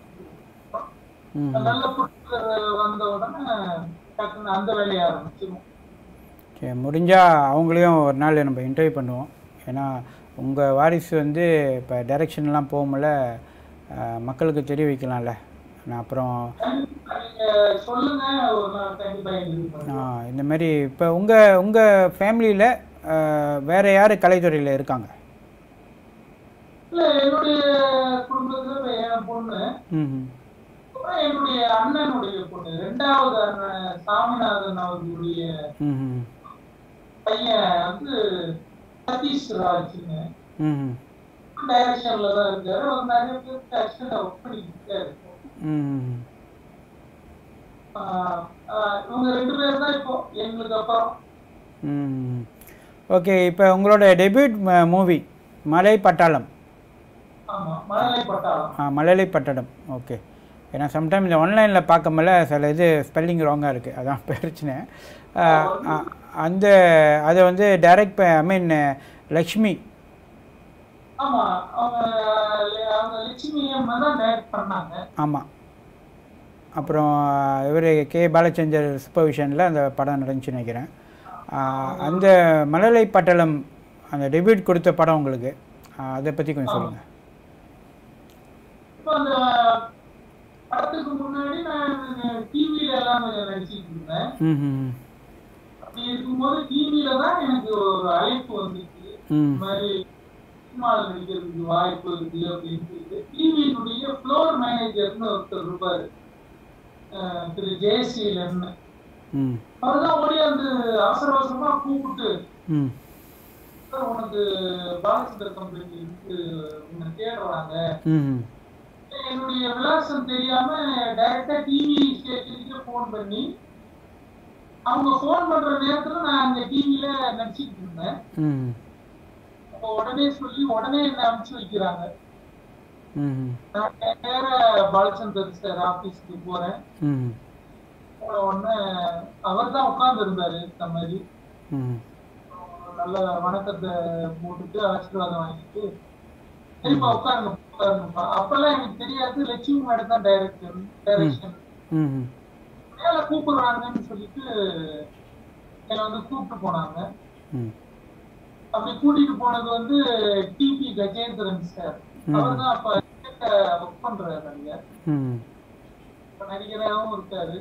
ம் நல்ல புத்தர் வந்த உடனே டக்குன்னு அந்த வேலையை ஆரம்பிச்சிருவோம் சரி முடிஞ்சால் அவங்களையும் ஒரு நாள் நம்ம இன்டர்வியூ பண்ணுவோம் ஏன்னா உங்கள் வாரிசு வந்து இப்போ டைரெக்ஷன்லாம் போகும்போல அஹ், மக்களுக்கு தெரிய வைக்கலாம்ல நான் அப்புறம் நீங்க சொல்லுங்க ஒரு நாள் கண்டிப்பா interview பண்ணுவோம். நான் இந்த மாதிரி இப்போ உங்கள் உங்கள் ஃபேமிலியில் வேறு யார் கலைத்துறையில் இருக்காங்க இல்ல என்னுடைய குடும்பத்துல இப்ப என் பொண்ணு ம் அப்புறம் என்னுடைய அண்ணனுடைய பொண்ணு ரெண்டாவது அண்ணன் சாமிநாதன் அவர்களுடைய ம் பையன் வந்து சதீஷ் ராஜ்னு ம் டைரக்ஷன்ல தான் இருக்காரு அவர் நிறைய பேர் ஆக்சுவலா ஒர்க் பண்ணிட்டு இருக்காரு ம் ஆஹ் ஆஹ் இவங்க ரெண்டு பேர் தான் இப்போ எங்களுக்கு அப்புறம் ம் ஓகே இப்போ உங்களோட டெபியூட் மூவி மலை பட்டாளம் ஆமா மழலை பட்டாளம் ஆ மலையாளி பட்டடம் ஓகே ஏன்னா சம்டைம் இந்த ஆன்லைனில் பார்க்கும்போல சில இது ஸ்பெல்லிங் ராங்காக இருக்குது அதான் பிரச்சனை ஆ, ஆ, அந்த அதை வந்து டைரக்ட் ஐ மீன் லக்ஷ்மி ஆமா அவங்க அவங்க லட்சுமி அம்மா தான் டைரக்ட் பண்ணாங்க ஆமாம் அப்புறம் இவர் கே பாலச்சந்தர் சூப்பர்விஷனில் அந்த படம் நடந்துச்சுன்னு நினைக்கிறேன் ஆ, அந்த மலலை பட்டளம் அந்த டெபியூட் கொடுத்த படம் உங்களுக்கு ஆ, அதை பற்றி கொஞ்சம் சொல்லுங்கள் இப்போ அந்த படத்துக்கு முன்னாடி நான் டிவியில எல்லாம் நடிச்சிட்டு இருந்தேன் ம் ம் அப்படி இருக்கும்போது டிவியில தான் எனக்கு ஒரு அழைப்பு வந்துச்சு ம் இந்த மாதிரி சினிமாவில் நடிக்கிறதுக்கு வாய்ப்பு இருக்கு அப்படின்னு சொல்லிட்டு டிவியினுடைய ஃப்ளோர் மேனேஜர்னு ஒருத்தர் இருப்பாரு அஹ் திரு ஜெயசீலன் ம் அவர் தான் ஓடியாந்து அவசர அவசரமா கூப்பிட்டு ம் "சார், உனக்கு பாலச்சந்தர் கம்பெனி இருக்கு உன்னை தேடுறாங்க ம் என்னுடைய விலாசம் தெரியாம டைரக்டா டிவி ஸ்டேஷனுக்கு ஃபோன் பண்ணி அவங்க ஃபோன் பண்ற நேரத்துல நான் அந்த டிவில நடிச்சிட்டு இருந்தேன் ம் அப்போ உடனே சொல்லி உடனே என்ன அனுப்பிச்சு வைக்கிறாங்க ம் நான் நேர பாலச்சந்தர் சார் ஆபீஸ்க்கு போறேன் ம் போன உடனே அவர் தான் உட்கார்ந்து இருந்தாரு இந்த மாதிரி ம் நல்ல வணக்கத்தை போட்டுட்டு ஆசீர்வாதம் வாங்கிட்டு சரிப்பா உட்காருங்க உட்காருங்கப்பா அப்பெல்லாம் எனக்கு தெரியாது லட்சுமி மேடம் தான் டைரக்டர் டைரக்ஷன் ம் மேல கூப்பிடுறாங்கன்னு சொல்லிட்டு என்னை வந்து கூப்பிட்டு போனாங்க ம் அப்படி கூட்டிட்டு போனது வந்து டிபி கஜேந்திரன் சார் ம். அவர் தான் அப்ப ஒர்க் பண்றாரு அங்க ம் இப்ப நடிகராகவும் இருக்காரு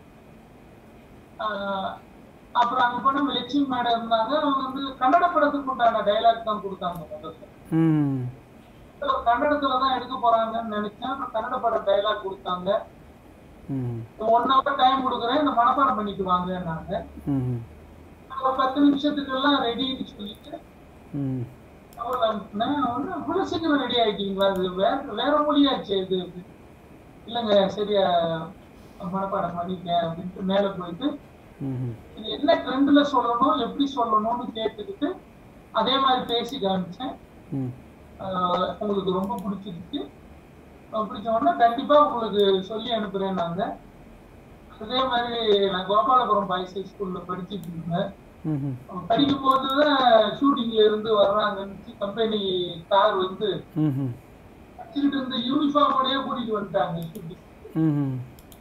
ஆஹ் அப்புறம் அங்க போன லட்சுமி மேடம் இருந்தாங்க அவங்க வந்து கன்னட படத்துக்கு உண்டான டைலாக் தான் கொடுத்தாங்க முதல்ல ம் இதுல கன்னடத்துல தான் எடுக்க போறாங்கன்னு நினைச்சேன் அப்புறம் கன்னட பட டைலாக் கொடுத்தாங்க ம் ஒன் ஹவர் டைம் கொடுக்குறேன் இந்த மனப்பாடம் பண்ணிட்டு வாங்கன்னாங்க ம் ஒரு பத்து நிமிஷத்துக்கு எல்லாம் ரெடின்னு சொல்லிட்டு ம் அவர் அனுப்புனேன் அவரு அவ்வளவு சீக்கிரம் ரெடி ஆயிட்டீங்களா அது வேற வேற மொழியாச்சு இது அப்படின்னு. இல்லைங்க சரியா மனப்பாடம் பண்ணிட்டேன் அப்படின்ட்டு மேல போயிட்டு ம் இது என்ன ட்ரெண்ட்ல சொல்லணும் எப்படி சொல்லணும்னு கேட்டுக்கிட்டு அதே மாதிரி பேசி காமிச்சேன் ம் ஆஹ் உங்களுக்கு ரொம்ப பிடிச்சிருச்சு அஹ் பிடிச்ச உடனே கண்டிப்பா உங்களுக்கு சொல்லி அனுப்புறேன் நாங்க அதே மாதிரி நான் கோபாலபுரம் பாய்ஸ் ஸ்கூல்ல படிச்சிட்டு இருந்தேன் ம் படிக்கும் போதுதான் ஷூட்டிங்ல இருந்து வர்றாங்கன்னு கம்பெனி கார் வந்து ம் வச்சுக்கிட்டு இருந்த யூனிஃபார்மோடய கூட்டிட்டு வந்துட்டாங்க ஷூட்டிங் ம்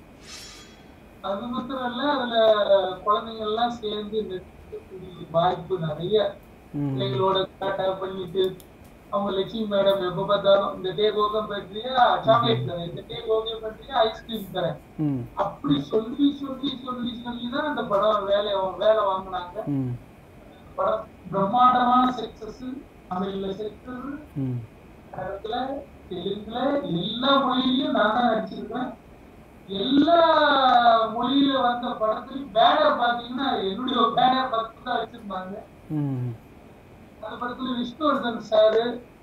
அது மாத்திரம் இல்ல அதுல குழந்தைங்க எல்லாம் சேர்ந்து நடிக்கக்கூடிய வாய்ப்பு நிறைய ம் பிள்ளைங்களோட டாட்டா பண்ணிட்டு அவங்க லட்சுமி மேடம் எப்ப பார்த்தாலும் இந்த டே கோகம் பண்றியா சாக்லேட் தரேன் இந்த டே கோகம் பண்றியா ஐஸ்கிரீம் தரேன் ம் அப்படி சொல்லி சொல்லி சொல்லி சொல்லி தான் அந்த படம் வேலை வேலை வாங்கினாங்க ம் படம் பிரம்மாண்டமான சக்சஸ் தமிழ்ல சக்சஸ் ம் கன்னடத்துல தெலுங்குல எல்லா மொழியிலயும் நான் தான் நடிச்சிருக்கேன் எல்லா மொழியில வந்த படத்துலயும் பேனர் பாத்தீங்கன்னா என்னுடைய பேனர் படத்துல தான் வச்சிருந்தாங்க ம் அந்த படத்துல விஷ்ணுவர்தன் சாரு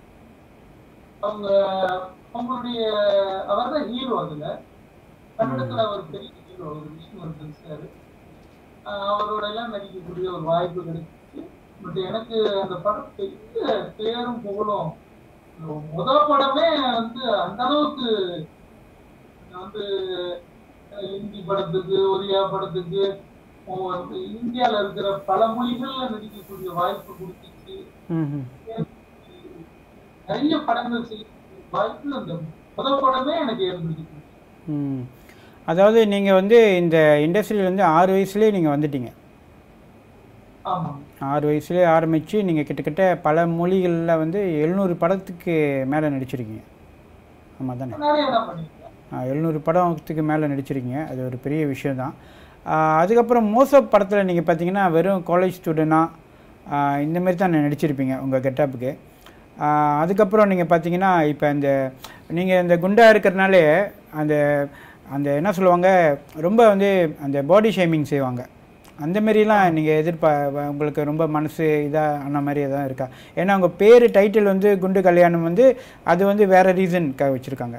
அவங்க அவங்களுடைய அவர் தான் ஹீரோ அதுல கன்னடத்துல அவர் பெரிய ஹீரோ அவர் விஷ்ணுவர்தன் சாரு ஆஹ் அவரோட எல்லாம் நடிக்கக்கூடிய ஒரு வாய்ப்பு கிடைச்சிச்சு பட் எனக்கு அந்த படம் பெரிய பேரும் புகழும் முத படமே வந்து அந்த அளவுக்கு நான் வந்து அஹ், ஹிந்தி படத்துக்கு ஒரியா படத்துக்கு ஓ, வந்து இந்தியால இருக்கிற பல மொழிகள்ல நடிக்கக்கூடிய வாய்ப்பு கொடுத்துச்சு ம் நிறைய படங்கள் செய்ய வாய்ப்பு அந்த முத படமே எனக்கு ஏற்படுத்தி ம் அதாவது நீங்கள் வந்து இந்த இண்டஸ்ட்ரியிலேருந்து ஆறு வயசுலேயே நீங்கள் வந்துட்டீங்க ஆமா ஆறு வயசுலேயே ஆரம்பித்து நீங்கள் கிட்டத்தட்ட பல மொழிகளில் வந்து எழுநூறு படத்துக்கு மேலே நடிச்சிருக்கீங்க ஆமாம் தானே நிறைய என்ன பண்ணிருக்கேன் எழுநூறு படத்துக்கு மேலே நடிச்சிருக்கீங்க அது ஒரு பெரிய விஷயந்தான் ஆஹ் அதுக்கப்புறம் மோசப் படத்தில் நீங்கள் பார்த்தீங்கன்னா வெறும் காலேஜ் ஸ்டூடெண்ட்டாக இந்த மாதிரி தான் நடிச்சிருப்பீங்க உங்கள் கெட்டப்புக்கு அதுக்கப்புறம் நீங்கள் பார்த்தீங்கன்னா இப்போ இந்த நீங்கள் இந்த குண்டா இருக்கிறனாலே அந்த அந்த என்ன சொல்லுவாங்க ரொம்ப வந்து அந்த பாடி ஷேமிங் செய்வாங்க அந்த மாரிலாம் நீங்கள் எதிர்பா உங்களுக்கு ரொம்ப மனசு இதாக அந்த மாதிரி எதாவது இருக்கா ஏன்னா உங்கள் பேர் டைட்டில் வந்து குண்டு கல்யாணம் வந்து அது வந்து வேறு ரீசனுக்காக வச்சுருக்காங்க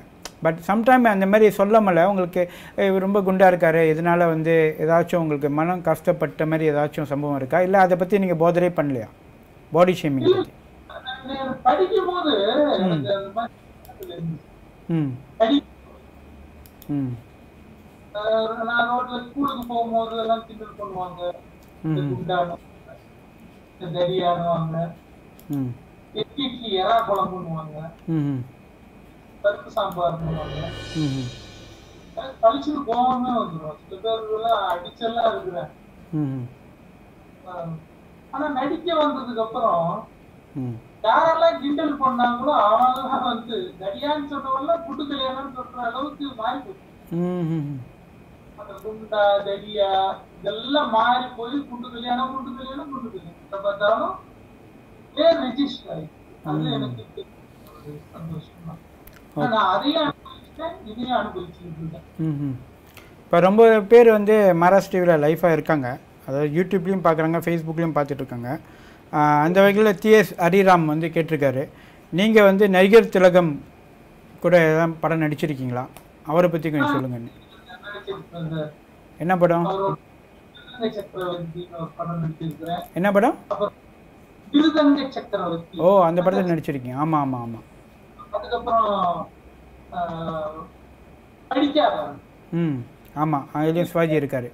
பட் சம்டைம் அந்த மாதிரி சொல்லாமல உங்களுக்கு "ஏய், இவர் ரொம்ப குண்டா இருக்காரு இதனால வந்து ஏதாச்சும் உங்களுக்கு மனம் கஷ்டப்பட்ட மாதிரி ஏதாச்சும் சம்பவம் இருக்கா இல்லை அதை பற்றி நீங்கள் போதரே பண்ணலையா பாடி ஷேமிங் பற்றி நான் படிக்கும் போது எனக்கு அந்த மாதிரி இருந்துச்சு. ம் படி ம் அஹ் நான் ரோட்ல ஸ்கூலுக்கு போகும்போது எல்லாம் கிண்டல் பண்ணுவாங்க இந்த ம் குண்டானு இந்த தடியானுவாங்க ம் இட்லி எறா குழம்புன்னுவாங்க ம் பருப்பு சாம்பார் பண்ணுவாங்க ம் பழிச்சுட்டு கோவமே வந்துடும் சில பேர் எல்லாம் அடிச்செல்லாம் இருக்கிறேன் ம் அஹ் ஆனா நடிக்க வந்ததுக்கு அப்புறம் ம் யாரெல்லாம் கிண்டல் பண்ணாங்களோ அவங்கெல்லாம் வந்து தடியான்னு சொன்னவெல்லாம் குட்டு கல்யாணம்னு சொல்ற அளவுக்கு மாறி போச்சு ம் ம் அந்த குண்டா தடியா இதெல்லாம் மாறி போய் குண்டு கல்யாணம் குண்டு கல்யாணம் குண்டு கல்யாணம் எப்ப பார்த்தாலும் பேர் ரெஜிஸ்டர் ஆயிடுச்சு அது ம். எனக்கு ஒரு சந்தோஷம் தான் ஆனா நான் அதையும் அனுபவிச்சிட்டேன் இதையும் அனுபவிச்சுட்டு இருக்கேன் ம் இப்போ ரொம்ப பேர் வந்து மராஸ் டிவியில் லைஃபாக இருக்காங்க அதாவது யூடியூப்லேயும் பார்க்குறாங்க ஃபேஸ்புக்லேயும் பார்த்துட்டு இருக்காங்க ஆஹ் அந்த வகையில் டிஎஸ் ஹரிராம் வந்து கேட்டிருக்காரு நீங்கள் வந்து நடிகர் திலகம் கூட ஏதாவது படம் நடிச்சிருக்கீங்களா அவரை பற்றி கொஞ்சம் சொல்லுங்கள் நடிச்சிருக்கேன் சார் என்ன படம் அவரோட திருதங்க சக்கரவர்த்தின்னு ஒரு படம் நடிச்சிருக்கிறேன் என்ன படம் திருதங்க சக்கரவர்த்தி ஓ அந்த படத்தில் நடிச்சிருக்கீங்க ஆமாம் ஆமாம் ஆமாம் அதுக்கப்புறம் ஆஹ், படிக்காதவன் ம் ஆமாம் அதுலேயும் சிவாஜி இருக்கார்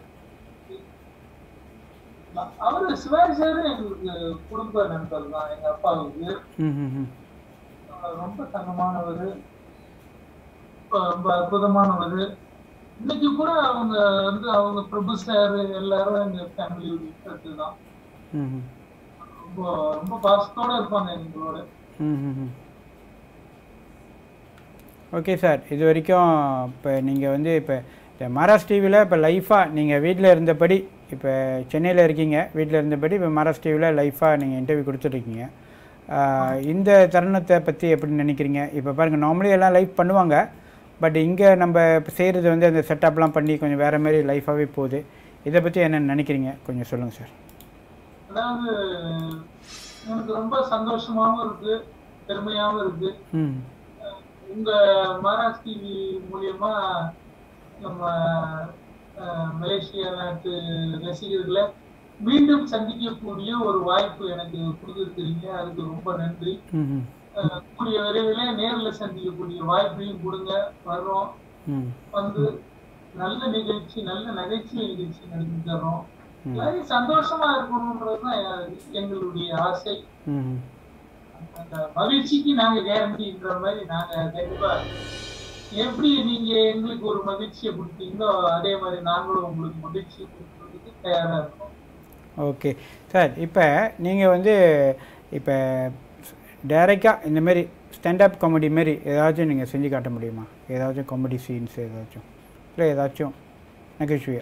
அவரு சிவாஜி சார் எங்களுக்கு குடும்ப நண்பர் தான் எங்க அப்பாவுக்கு ம் ம் ம் அவர் ரொம்ப தங்கமானவர் ரொம்ப அற்புதமானவர் இன்னைக்கு கூட அவங்க வந்து அவங்க பிரபு சார் எல்லாரும் எங்க ஃபேமிலி கருத்து தான் ம் ம் ரொம்ப ரொம்ப பாசத்தோட இருப்பாங்க எங்களோட ம் ஓகே சார் இது வரைக்கும் இப்போ நீங்கள் வந்து இப்போ இந்த மகாராஷ் டிவியில் இப்போ லைஃபாக நீங்கள் வீட்டில் இருந்தபடி இப்போ சென்னையில் இருக்கீங்க வீட்டில் இருந்தபடி இப்போ மகாராஷ் டிவியில் லைஃபாக நீங்கள் இன்டர்வியூ கொடுத்துட்ருக்கீங்க ஆஹ் இந்த தருணத்தை பற்றி எப்படி நினைக்கிறீங்க இப்போ பாருங்கள் நார்மலி எல்லாம் லைஃப் பண்ணுவாங்க பட் இங்கே நம்ம இப்போ செய்கிறது வந்து அந்த செட்டப்லாம் பண்ணி கொஞ்சம் வேறு மாதிரி லைஃபாகவே போகுது இதை பற்றி என்ன நினைக்கிறீங்க கொஞ்சம் சொல்லுங்கள் சார் அதாவது எனக்கு ரொம்ப சந்தோஷமாவும் இருக்கு பெருமையாவும் இருக்கு ம் உங்க மகாராஜ் டிவி மூலியமா நம்ம அஹ், மலேசியா நாட்டு ரசிகர்களை மீண்டும் சந்திக்கக்கூடிய ஒரு வாய்ப்பு எனக்கு கொடுத்துருக்கீங்க அதுக்கு ரொம்ப நன்றி ம் ம் அஹ், கூடிய விரைவில் நேர்ல சந்திக்கக்கூடிய வாய்ப்பையும் கொடுங்க வர்றோம் ம் வந்து நல்ல நிகழ்ச்சி நல்ல நகைச்சுவை நிகழ்ச்சி நடத்தி தர்றோம் ம் எல்லாரும் சந்தோஷமா இருக்கணும்ன்றதுதான் எங்களுடைய ஆசை ம் அந்த மகிழ்ச்சிக்கு நாங்க கேரண்டின்ற மாதிரி நாங்க கண்டிப்பா எப்படி நீங்க எங்களுக்கு ஒரு மகிழ்ச்சியை கொடுத்தீங்களோ அதே மாதிரி நாங்களும் உங்களுக்கு மகிழ்ச்சியை கொடுக்கறதுக்கு தயாரா இருக்கோம் ஓகே சார் இப்போ நீங்கள் வந்து இப்போ டைரெக்டாக இந்த மாதிரி ஸ்டாண்டப் காமெடி மாரி ஏதாச்சும் நீங்கள் செஞ்சு காட்ட முடியுமா ஏதாச்சும் காமெடி சீன்ஸ் ஏதாச்சும் இல்லை ஏதாச்சும் நகைச்சுவையா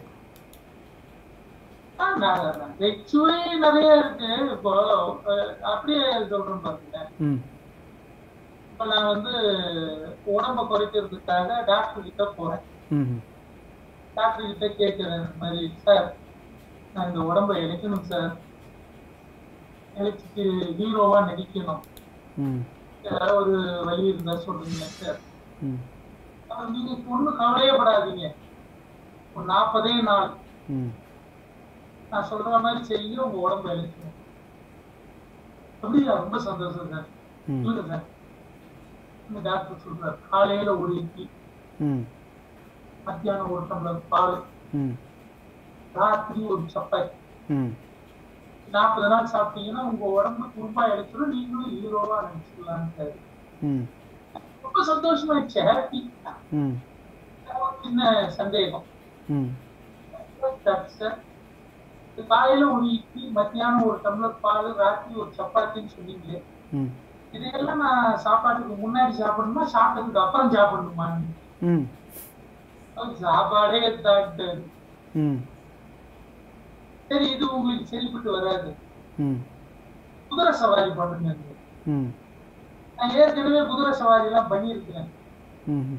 ஆ, நாங்க நகைச்சுவை நிறைய இருக்கு இப்போ அஹ், அப்படியே சொல்றேன் பாருங்க ம் இப்ப நான் வந்து உடம்ப குறைக்கிறதுக்காக டாக்டர் கிட்ட போறேன் ம் டாக்டர் கிட்ட கேட்கிறேன் இந்த மாதிரி சார் நான் இந்த உடம்ப இழைக்கணும் சார் இழைச்சிட்டு ஹீரோவா நடிக்கணும் ம் ஏதாவது ஒரு வழி இருந்தா சொல்றீங்க சார் ம் அவர் நீங்க ஒண்ணும் கவலையப்படாதீங்க ஒரு நாற்பதே நாள் ம் நான் சொல்ற மாதிரி செய்ய உங்க உடம்பு இழைக்கணும் அப்படியா ரொம்ப சந்தோஷம் சார் ம் இல்ல சார் இந்த டாக்டர் சொல்றாரு காலையில ஒரு இட்லி ம் மத்தியானம் ஒரு டம்ளர் பால் ம் ராத்திரி ஒரு சப்பாத்தி ம் நாற்பது நாள் சாப்பிட்டீங்கன்னா உங்க உடம்பு குறும்பா இழைச்சிடும் நீங்களும் ஹீரோவா நினைச்சுக்கலாம் ம் ரொம்ப சந்தோஷமாயிடுச்சு ஹாப்பி ம் சின்ன சந்தேகம் ம் சார் காலையில ஒரு இட்லி மத்தியானம் ஒரு டம்ளர் பால் ராத்திரி ஒரு சப்பாத்தின்னு சொன்னீங்களே ம் இதையெல்லாம் நான் சாப்பாட்டுக்கு முன்னாடி சாப்பிடணுமா சாப்பிட்டதுக்கு அப்புறம் சாப்பிடணுமா ம் அவர் சாப்பாடே டாக்டர் ம் சரி இது உங்களுக்கு சரிப்பட்டு வராது ம் குதிரை சவாரி பண்ணுங்க ம் நான் ஏற்கனவே குதிரை சவாரி எல்லாம் பண்ணியிருக்கிறேன் ம்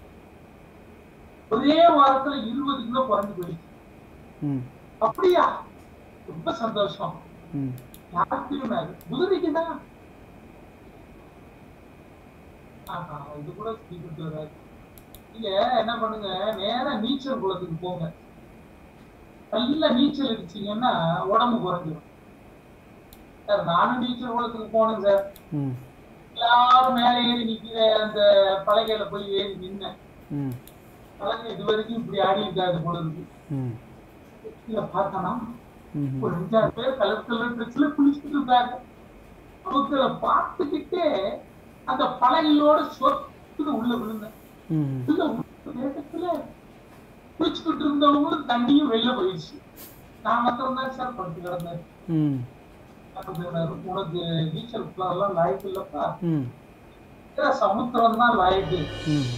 ஒரே வாரத்துல இருபது கிலோ குறைஞ்சு போயிடுச்சு ம் அப்படியா ரொம்ப சந்தோஷம் ம் யாருக்கும் குதிரைக்கு தான் ஆஹா, இது கூட சரிப்பட்டு வராது நீங்க என்ன பண்ணுங்க நேரா நீச்சல் குளத்துக்கு போங்க நல்ல நீச்சல் அடிச்சீங்கன்னா உடம்பு குறைஞ்சிடும் சார் நானும் நீச்சல் குளத்துக்கு போனேன் சார் ம் எல்லாரும் மேலே ஏறி நிக்கிற அந்த பலகையில போய் ஏறி நின்னேன் ம் பலகை இது வரைக்கும் இப்படி ஆடி இருக்காது போல இருக்கு ம் இத பார்த்தனா ம் ஒரு அஞ்சாறு பேர் கலர் கலர் ட்ரெஸ்ல குளிச்சுட்டு இருக்காங்க அவங்கள பார்த்துக்கிட்டே அந்த பலகையோட சொத்து உள்ள விழுந்தேன் ம் உள்ள விழுந்த வேகத்துல குளிச்சுக்கிட்டு இருந்தவங்களும் தண்ணியும் வெளில போயிடுச்சு நான் மாத்திரம் தான் சார் படுத்து கிடந்தேன் ம் அது உனக்கு நீச்சல் எல்லாம் லாய்க்கு இல்லப்பா ம் சமுத்திரம் தான் லாய்க்கு ம்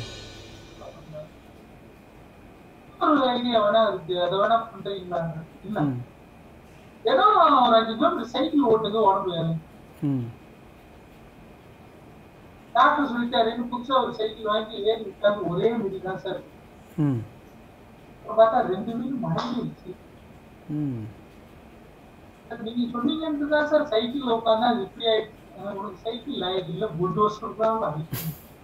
ஒரு ஐடியா வேணா இருக்கு அதை வேணா பண்றீங்களா இல்ல ம் ஏதோ ஒரு அஞ்சு கிலோமீட்டர் சைக்கிள் ஓட்டுங்க உடம்புல ம் டாக்டர் சொல்லிட்டாரு இன்னும் புதுசா ஒரு சைக்கிள் வாங்கி ஏறி விட்டாங்க ஒரே மிதி தான் சார் ம் அப்புறம் பார்த்தா ரெண்டு மீன் மடங்கிடுச்சு ம் சார், நீங்க சொன்னீங்கன்னு தான் சார் சைக்கிள் உட்காந்தா அது இப்படி ஆயிடுச்சு ஆனா உனக்கு சைக்கிள் ஆயிடுச்சு இல்ல புல்டோசர் தான் ஆயிடுச்சு.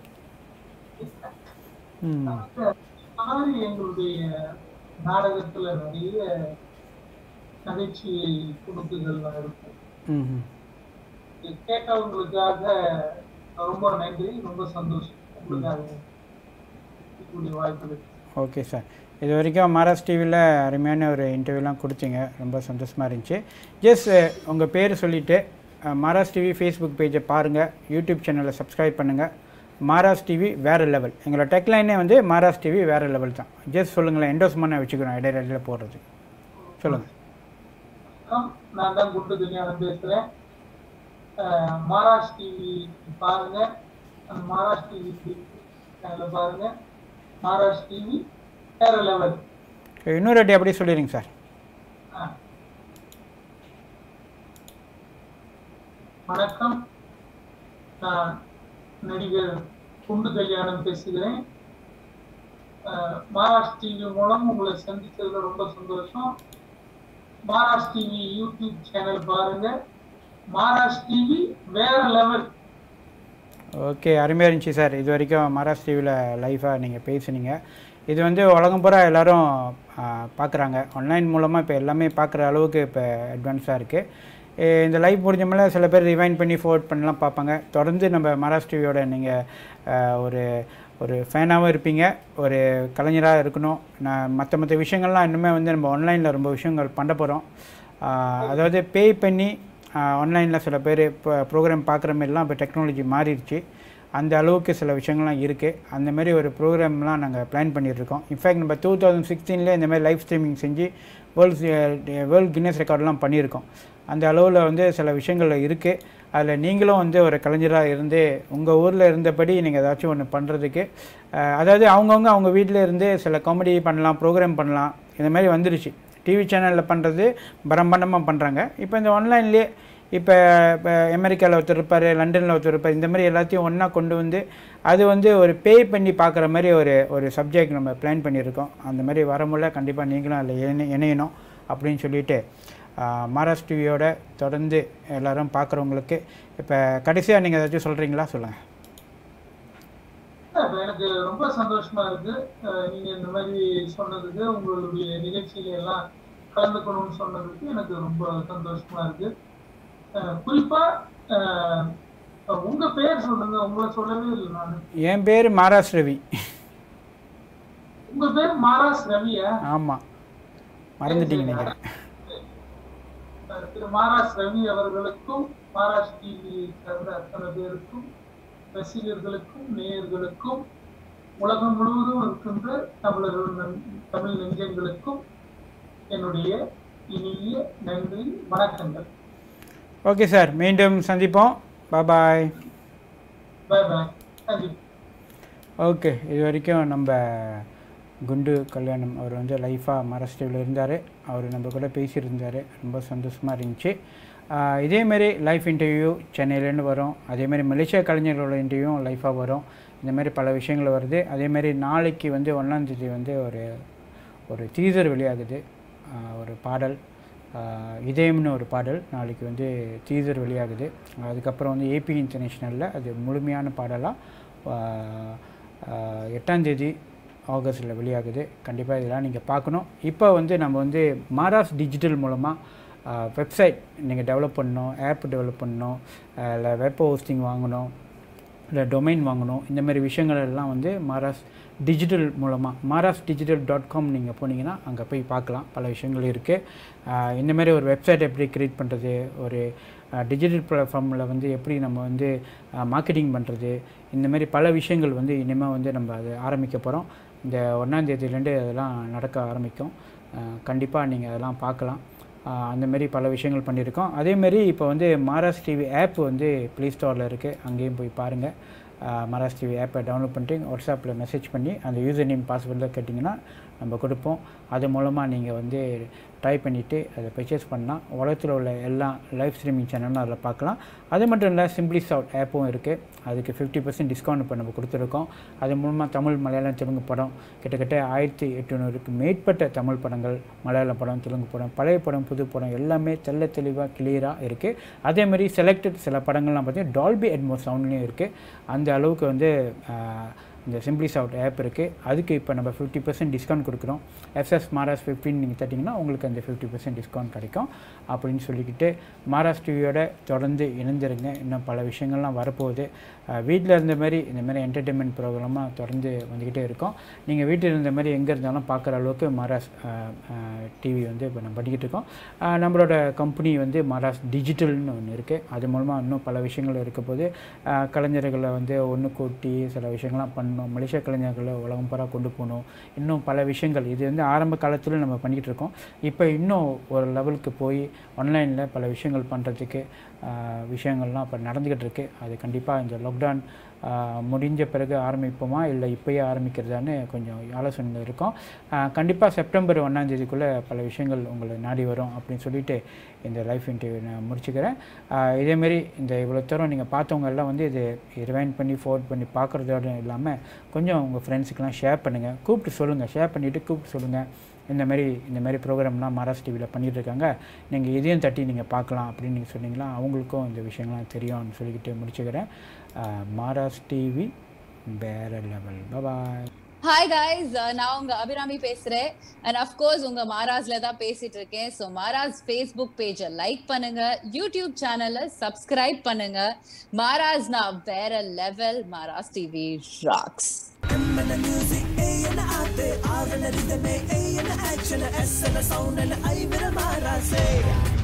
ம் அந்த மாதிரி எங்களுடைய நாடகத்துல நிறைய நகைச்சுவை துணுக்குகள்லாம் இருக்கும் ம் இது கேட்டவங்களுக்காக ரொம்ப நன்றி ரொம்ப சந்தோஷம் உங்களுக்காக இருக்கக்கூடிய வாய்ப்பு ஓகே சார் இது வரைக்கும் மகாராஜ் டிவியில் அருமையான ஒரு இன்டர்வியூலாம் கொடுத்தீங்க ரொம்ப சந்தோஷமாக இருந்துச்சு ஜஸ்ட் உங்கள் பேர் சொல்லிவிட்டு மகாராஜ் டிவி ஃபேஸ்புக் பேஜை பாருங்கள் யூடியூப் சேனலை சப்ஸ்கிரைப் பண்ணுங்கள் மகாராஜ் டிவி வேறு லெவல் எங்களோட டெக்லைனே வந்து மகாராஜ் டிவி வேறு லெவல் தான் ஜஸ்ட் சொல்லுங்களேன் என்டோஸ்மெண்ட் வச்சுக்கிறோம் இடையில போடுறது சொல்லுங்கள் வணக்கம் நான் தான் குண்டு கல்யாணம் பேசுறேன் அஹ், மகாராஜ் டிவி பாருங்க அந்த மகாராஜ் டிவி சேனலை பாருங்க மகாராஜ் டிவி வேற லெவல் இன்னொரு வாட்டி அப்படியே சொல்லிடுங்க சார் வணக்கம் நான் நடிகர் குண்டு கல்யாணம் பேசுகிறேன் அஹ், மகாராஜ் டிவி மூலம் உங்களை சந்திச்சதுல ரொம்ப சந்தோஷம் மகாராஜ் டிவி யூடியூப் சேனல் பாருங்க மகாராஜ் டிவி வேற லெவல் ஓகே அருமையாக இருந்துச்சு சார் இது வரைக்கும் மகாராஜ் டிவியில் லைஃபாக நீங்கள் பேசுனீங்க இது வந்து உலகம் பூரா எல்லாரும் பார்க்குறாங்க ஆன்லைன் மூலமாக இப்போ எல்லாமே பார்க்குற அளவுக்கு இப்போ அட்வான்ஸாக இருக்குது இந்த லைவ் முடிஞ்சமெல்லாம் சில பேர் ரிவைண்ட் பண்ணி ஃபோர்வர்ட் பண்ணலாம் பார்ப்பாங்க தொடர்ந்து நம்ம மகாராஜ் டிவியோட நீங்கள் ஒரு ஒரு ஃபேனாகவும் இருப்பீங்க ஒரு கலைஞராக இருக்கணும் நான் மற்ற மற்ற விஷயங்கள்லாம் இன்னுமே வந்து நம்ம ஆன்லைனில் ரொம்ப விஷயங்கள் பண்ண போகிறோம் அதாவது பே பண்ணி ஆன்லைனில் சில பேர் இப்போ ப்ரோக்ராம் பார்க்குற மாதிரிலாம் இப்போ டெக்னாலஜி மாறிடுச்சு அந்த அளவுக்கு சில விஷயங்கள்லாம் இருக்குது அந்த மாதிரி ஒரு ப்ரோக்ராம்லாம் நாங்கள் பிளான் பண்ணிகிட்ருக்கோம் இன்ஃபேக்ட் நம்ம டூ தௌசண்ட் சிக்ஸ்டீன்லேயே இந்த மாதிரி லைவ் ஸ்ட்ரீமிங் செஞ்சு வேர்ல்ட்ஸ் வேர்ல்ட் கின்னஸ் ரெக்கார்ட்லாம் பண்ணியிருக்கோம் அந்த அளவில் வந்து சில விஷயங்கள் இருக்குது அதில் நீங்களும் வந்து ஒரு கலைஞராக இருந்து உங்கள் ஊரில் இருந்தபடி நீங்கள் ஏதாச்சும் ஒன்று பண்ணுறதுக்கு அதாவது அவங்கவுங்க அவங்க வீட்டில் இருந்து சில காமெடி பண்ணலாம் ப்ரோக்ராம் பண்ணலாம் இந்த மாதிரி வந்துருச்சு டிவி சேனலில் பண்ணுறது பிரம்மாண்டமாக பண்ணுறாங்க இப்போ இந்த ஆன்லைன்லேயே இப்போ இப்போ அமெரிக்காவில் ஒருத்தர் இருப்பார் லண்டனில் ஒருத்தர் இருப்பார் இந்த மாதிரி எல்லாத்தையும் ஒன்றா கொண்டு வந்து அது வந்து ஒரு பே பண்ணி பார்க்குற மாதிரி ஒரு ஒரு சப்ஜெக்ட் நம்ம பிளான் பண்ணியிருக்கோம் அந்த மாதிரி வரமுள்ள கண்டிப்பாக நீங்களும் அதில் இணை இணையணும் அப்படின்னு சொல்லிட்டு மகாராஜ் டிவியோட தொடர்ந்து எல்லாரும் பார்க்குறவங்களுக்கு இப்போ கடைசியாக நீங்கள் ஏதாச்சும் சொல்கிறீங்களா சொல்லுங்கள் இப்ப எனக்கு ரொம்ப சந்தோஷமா இருக்கு அஹ் நீங்க இந்த மாதிரி சொன்னதுக்கு உங்களுடைய நிகழ்ச்சியில எல்லாம் கலந்துக்கணும்னு சொன்னதுக்கு எனக்கு ரொம்ப சந்தோஷமா இருக்கு அஹ் குறிப்பா அஹ் உங்க பேர் சொல்லுங்க உங்களை சொல்லவே இல்லை நான் என் பேர் மகாராஜ் ரவி உங்க பேர் மாராஸ் ரவியா ஆமாம் மறந்துட்டீங்க நினைக்கிறேன் அஹ் திரு மாராஸ் ரவி அவர்களுக்கும் மாராஸ் டிவி சேர்ந்த அத்தனை பேருக்கும் ரசிகர்களுக்கும் நேயர்களுக்கும் உலகம் முழுவதும் இருக்கின்ற தமிழர்கள் நன்- தமிழ் நெஞ்சங்களுக்கும் என்னுடைய இனிய நன்றி வணக்கங்கள் ஓகே சார் மீண்டும் சந்திப்போம் பாய் பாய் பாய் தேங்க்யூ ஓகே இது வரைக்கும் நம்ம குண்டு கல்யாணம் அவர் வந்து லைஃபாக மரஸ்டிவில் இருந்தார் அவர் நம்ம கூட பேசியிருந்தார் ரொம்ப சந்தோஷமாக இருந்துச்சு ஆஹ் இதேமாரி லைஃப் இன்டர்வியூ சென்னையிலேருந்து வரும் அதேமாரி மலேசியா கலைஞர்களோட இன்டர்வியூவும் லைஃபாக வரும் இந்த மாதிரி பல விஷயங்கள் வருது அதேமாரி நாளைக்கு வந்து ஒன்றாந்தேதி வந்து ஒரு ஒரு டீசர் வெளியாகுது ஆஹ் ஒரு பாடல் ஆஹ் இதயம்னு ஒரு பாடல் நாளைக்கு வந்து டீசர் வெளியாகுது அதுக்கப்புறம் வந்து ஏபி இன்டர்நேஷ்னலில் அது முழுமையான பாடலாக எட்டாந்தேதி ஆகஸ்ட்டில் வெளியாகுது கண்டிப்பாக இதெல்லாம் நீங்கள் பார்க்கணும் இப்போ வந்து நம்ம வந்து மாராஸ் டிஜிட்டல் மூலமாக வெப்சைட் நீங்கள் டெவலப் பண்ணணும் ஆப் டெவலப் பண்ணணும் இல்லை வெப் ஹோஸ்டிங் வாங்கணும் இல்லை டொமைன் வாங்கணும் இந்த மாதிரி விஷயங்கள் எல்லாம் வந்து மாராஸ் டிஜிட்டல் மூலமாக மாராஸ் டிஜிட்டல் டாட் காம் நீங்கள் போனீங்கன்னா அங்கே போய் பார்க்கலாம் பல விஷயங்கள் இருக்குது இந்த மாதிரி ஒரு வெப்சைட் எப்படி க்ரியேட் பண்ணுறது ஒரு டிஜிட்டல் பிளாட்ஃபார்மில் வந்து எப்படி நம்ம வந்து மார்க்கெட்டிங் பண்ணுறது இந்த மாதிரி பல விஷயங்கள் வந்து இனிமேல் வந்து நம்ம அது ஆரம்பிக்க போகிறோம் இந்த ஒன்றாம் தேதியிலேருந்து அதெல்லாம் நடக்க ஆரம்பிக்கும் கண்டிப்பாக நீங்கள் அதெல்லாம் பார்க்கலாம் ஆஹ் அந்த மாதிரி பல விஷயங்கள் பண்ணியிருக்கோம் அதேமாரி இப்போ வந்து மாராஸ் டிவி ஆப் வந்து ப்ளே ஸ்டோரில் இருக்குது அங்கேயும் போய் பாருங்கள் மராஸ் டிவி ஆப்பை டவுன்லோட் பண்ணிட்டு வாட்ஸ்அப்பில் மெசேஜ் பண்ணி அந்த யூசர் நேம் பாஸ்வேர்டில் கேட்டிங்கன்னா நம்ம கொடுப்போம் அது மூலமாக நீங்கள் வந்து ட்ரை பண்ணிவிட்டு அதை பர்ச்சேஸ் பண்ணால் உலகத்தில் உள்ள எல்லா லைவ் ஸ்ட்ரீமிங் சேனலும் அதில் பார்க்கலாம் அது மட்டும் இல்லை சிம்பிளி சவுட் ஆப்பும் இருக்குது அதுக்கு ஃபிஃப்டி பர்சன்ட் டிஸ்கவுண்ட் இப்போ நம்ம கொடுத்துருக்கோம் அது மூலமாக தமிழ் மலையாளம் தெலுங்கு படம் கிட்டத்தட்ட ஆயிரத்தி எட்டுநூறுக்கு மேற்பட்ட தமிழ் படங்கள் மலையாள படம் தெலுங்கு படம் பழைய படம் புது படம் எல்லாமே தெள்ள தெளிவாக கிளியராக இருக்குது அதேமாதிரி செலக்டட் சில படங்கள்லாம் பார்த்தீங்கன்னா டால்பி எட்மோ சவுண்ட்லேயும் இருக்குது அந்த அளவுக்கு வந்து ஆஹ், இந்த சிம்பிளி சாஃப்ட் ஆப் இருக்குது அதுக்கு இப்போ நம்ம ஃபிஃப்டி பர்சன்ட் டிஸ்கவுண்ட் கொடுக்குறோம் எஸ்எஸ் மாராஸ் ஃபிஃப்டின் நீங்கள் தட்டிங்கன்னா உங்களுக்கு அந்த ஃபிஃப்டி பர்சன்ட் டிஸ்கவுண்ட் கிடைக்கும் அப்படின்னு சொல்லிக்கிட்டு மாராஸ் டிவியோட தொடர்ந்து இணைந்திருங்க இன்னும் பல விஷயங்கள்லாம் வரப்போகுது வீட்டில் இருந்த மாதிரி இந்த மாதிரி என்டர்டெயின்மெண்ட் ப்ரோக்ராமாக தொடர்ந்து வந்துக்கிட்டே இருக்கோம் நீங்கள் வீட்டில் இருந்த மாதிரி எங்கே இருந்தாலும் பார்க்குற அளவுக்கு மாராஸ் டிவி வந்து இப்போ நம்ம பண்ணிக்கிட்டு இருக்கோம் ஆஹ் நம்மளோட கம்பெனி வந்து மாராஸ் டிஜிட்டல்னு ஒன்று இருக்குது அது மூலமாக இன்னும் பல விஷயங்கள் இருக்க போது ஆஹ் கலைஞர்களை வந்து ஒன்று கூட்டி சில விஷயங்கள்லாம் பண்ணணும் மலேசிய கலைஞர்களை உலகம் பூரா கொண்டு போகணும் இன்னும் பல விஷயங்கள் இது வந்து ஆரம்ப காலத்தில் நம்ம பண்ணிக்கிட்டு இருக்கோம் இப்போ இன்னும் ஒரு லெவலுக்கு போய் ஆன்லைனில் பல விஷயங்கள் பண்ணுறதுக்கு விஷயங்கள்லாம் இப்போ நடந்துக்கிட்டு இருக்கு அது கண்டிப்பாக இந்த லாக்டவுன் முடிஞ்ச பிறகு ஆரம்பிப்போமா இல்லை இப்போயே ஆரம்பிக்கிறதான்னு கொஞ்சம் ஆலோசனையில் இருக்கோம் கண்டிப்பாக செப்டம்பர் ஒன்றாம் தேதிக்குள்ளே பல விஷயங்கள் உங்களை நாடி வரும் அப்படின்னு சொல்லிட்டு இந்த லைஃப் இன்டர்வியூ நான் முடிச்சுக்கிறேன் ஆஹ் இதேமாரி இந்த இவ்வளோ தூரம் நீங்கள் பார்த்தவங்க எல்லாம் வந்து இது ரிவைண்ட் பண்ணி ஃபோர்ட் பண்ணி பார்க்குறதோட இல்லாமல் கொஞ்சம் உங்கள் ஃப்ரெண்ட்ஸுக்கெல்லாம் ஷேர் பண்ணுங்கள் கூப்பிட்டு சொல்லுங்கள் ஷேர் பண்ணிவிட்டு கூப்பிட்டு சொல்லுங்கள் இந்த மாதிரி இந்த மாதிரி ப்ரோக்ராம்லாம் மராஸ் டிவியில் பண்ணிகிட்டு இருக்காங்க நீங்கள் இதையும் தட்டி நீங்கள் பார்க்கலாம் அப்படின்னு நீங்கள் சொன்னீங்களா அவங்களுக்கும் இந்த விஷயங்கள்லாம் தெரியும்னு சொல்லிக்கிட்டு முடிச்சுக்கிறேன் ஆஹ் மாராஸ் டிவி வேற level bye hi guys uh, நான் உங்க அபிராமி பேசுறேன் அண்ட் of course உங்க மாராஸ்ல தான் பேசிட்டு இருக்கேன் ஸோ மாராஸ் ஃபேஸ்புக் பேஜை லைக் பண்ணுங்க யூடியூப் சேனலை சப்ஸ்கிரைப் பண்ணுங்க மாராஸ்னா வேற level Maras TV rocks action, S and a sound and I will Mara say.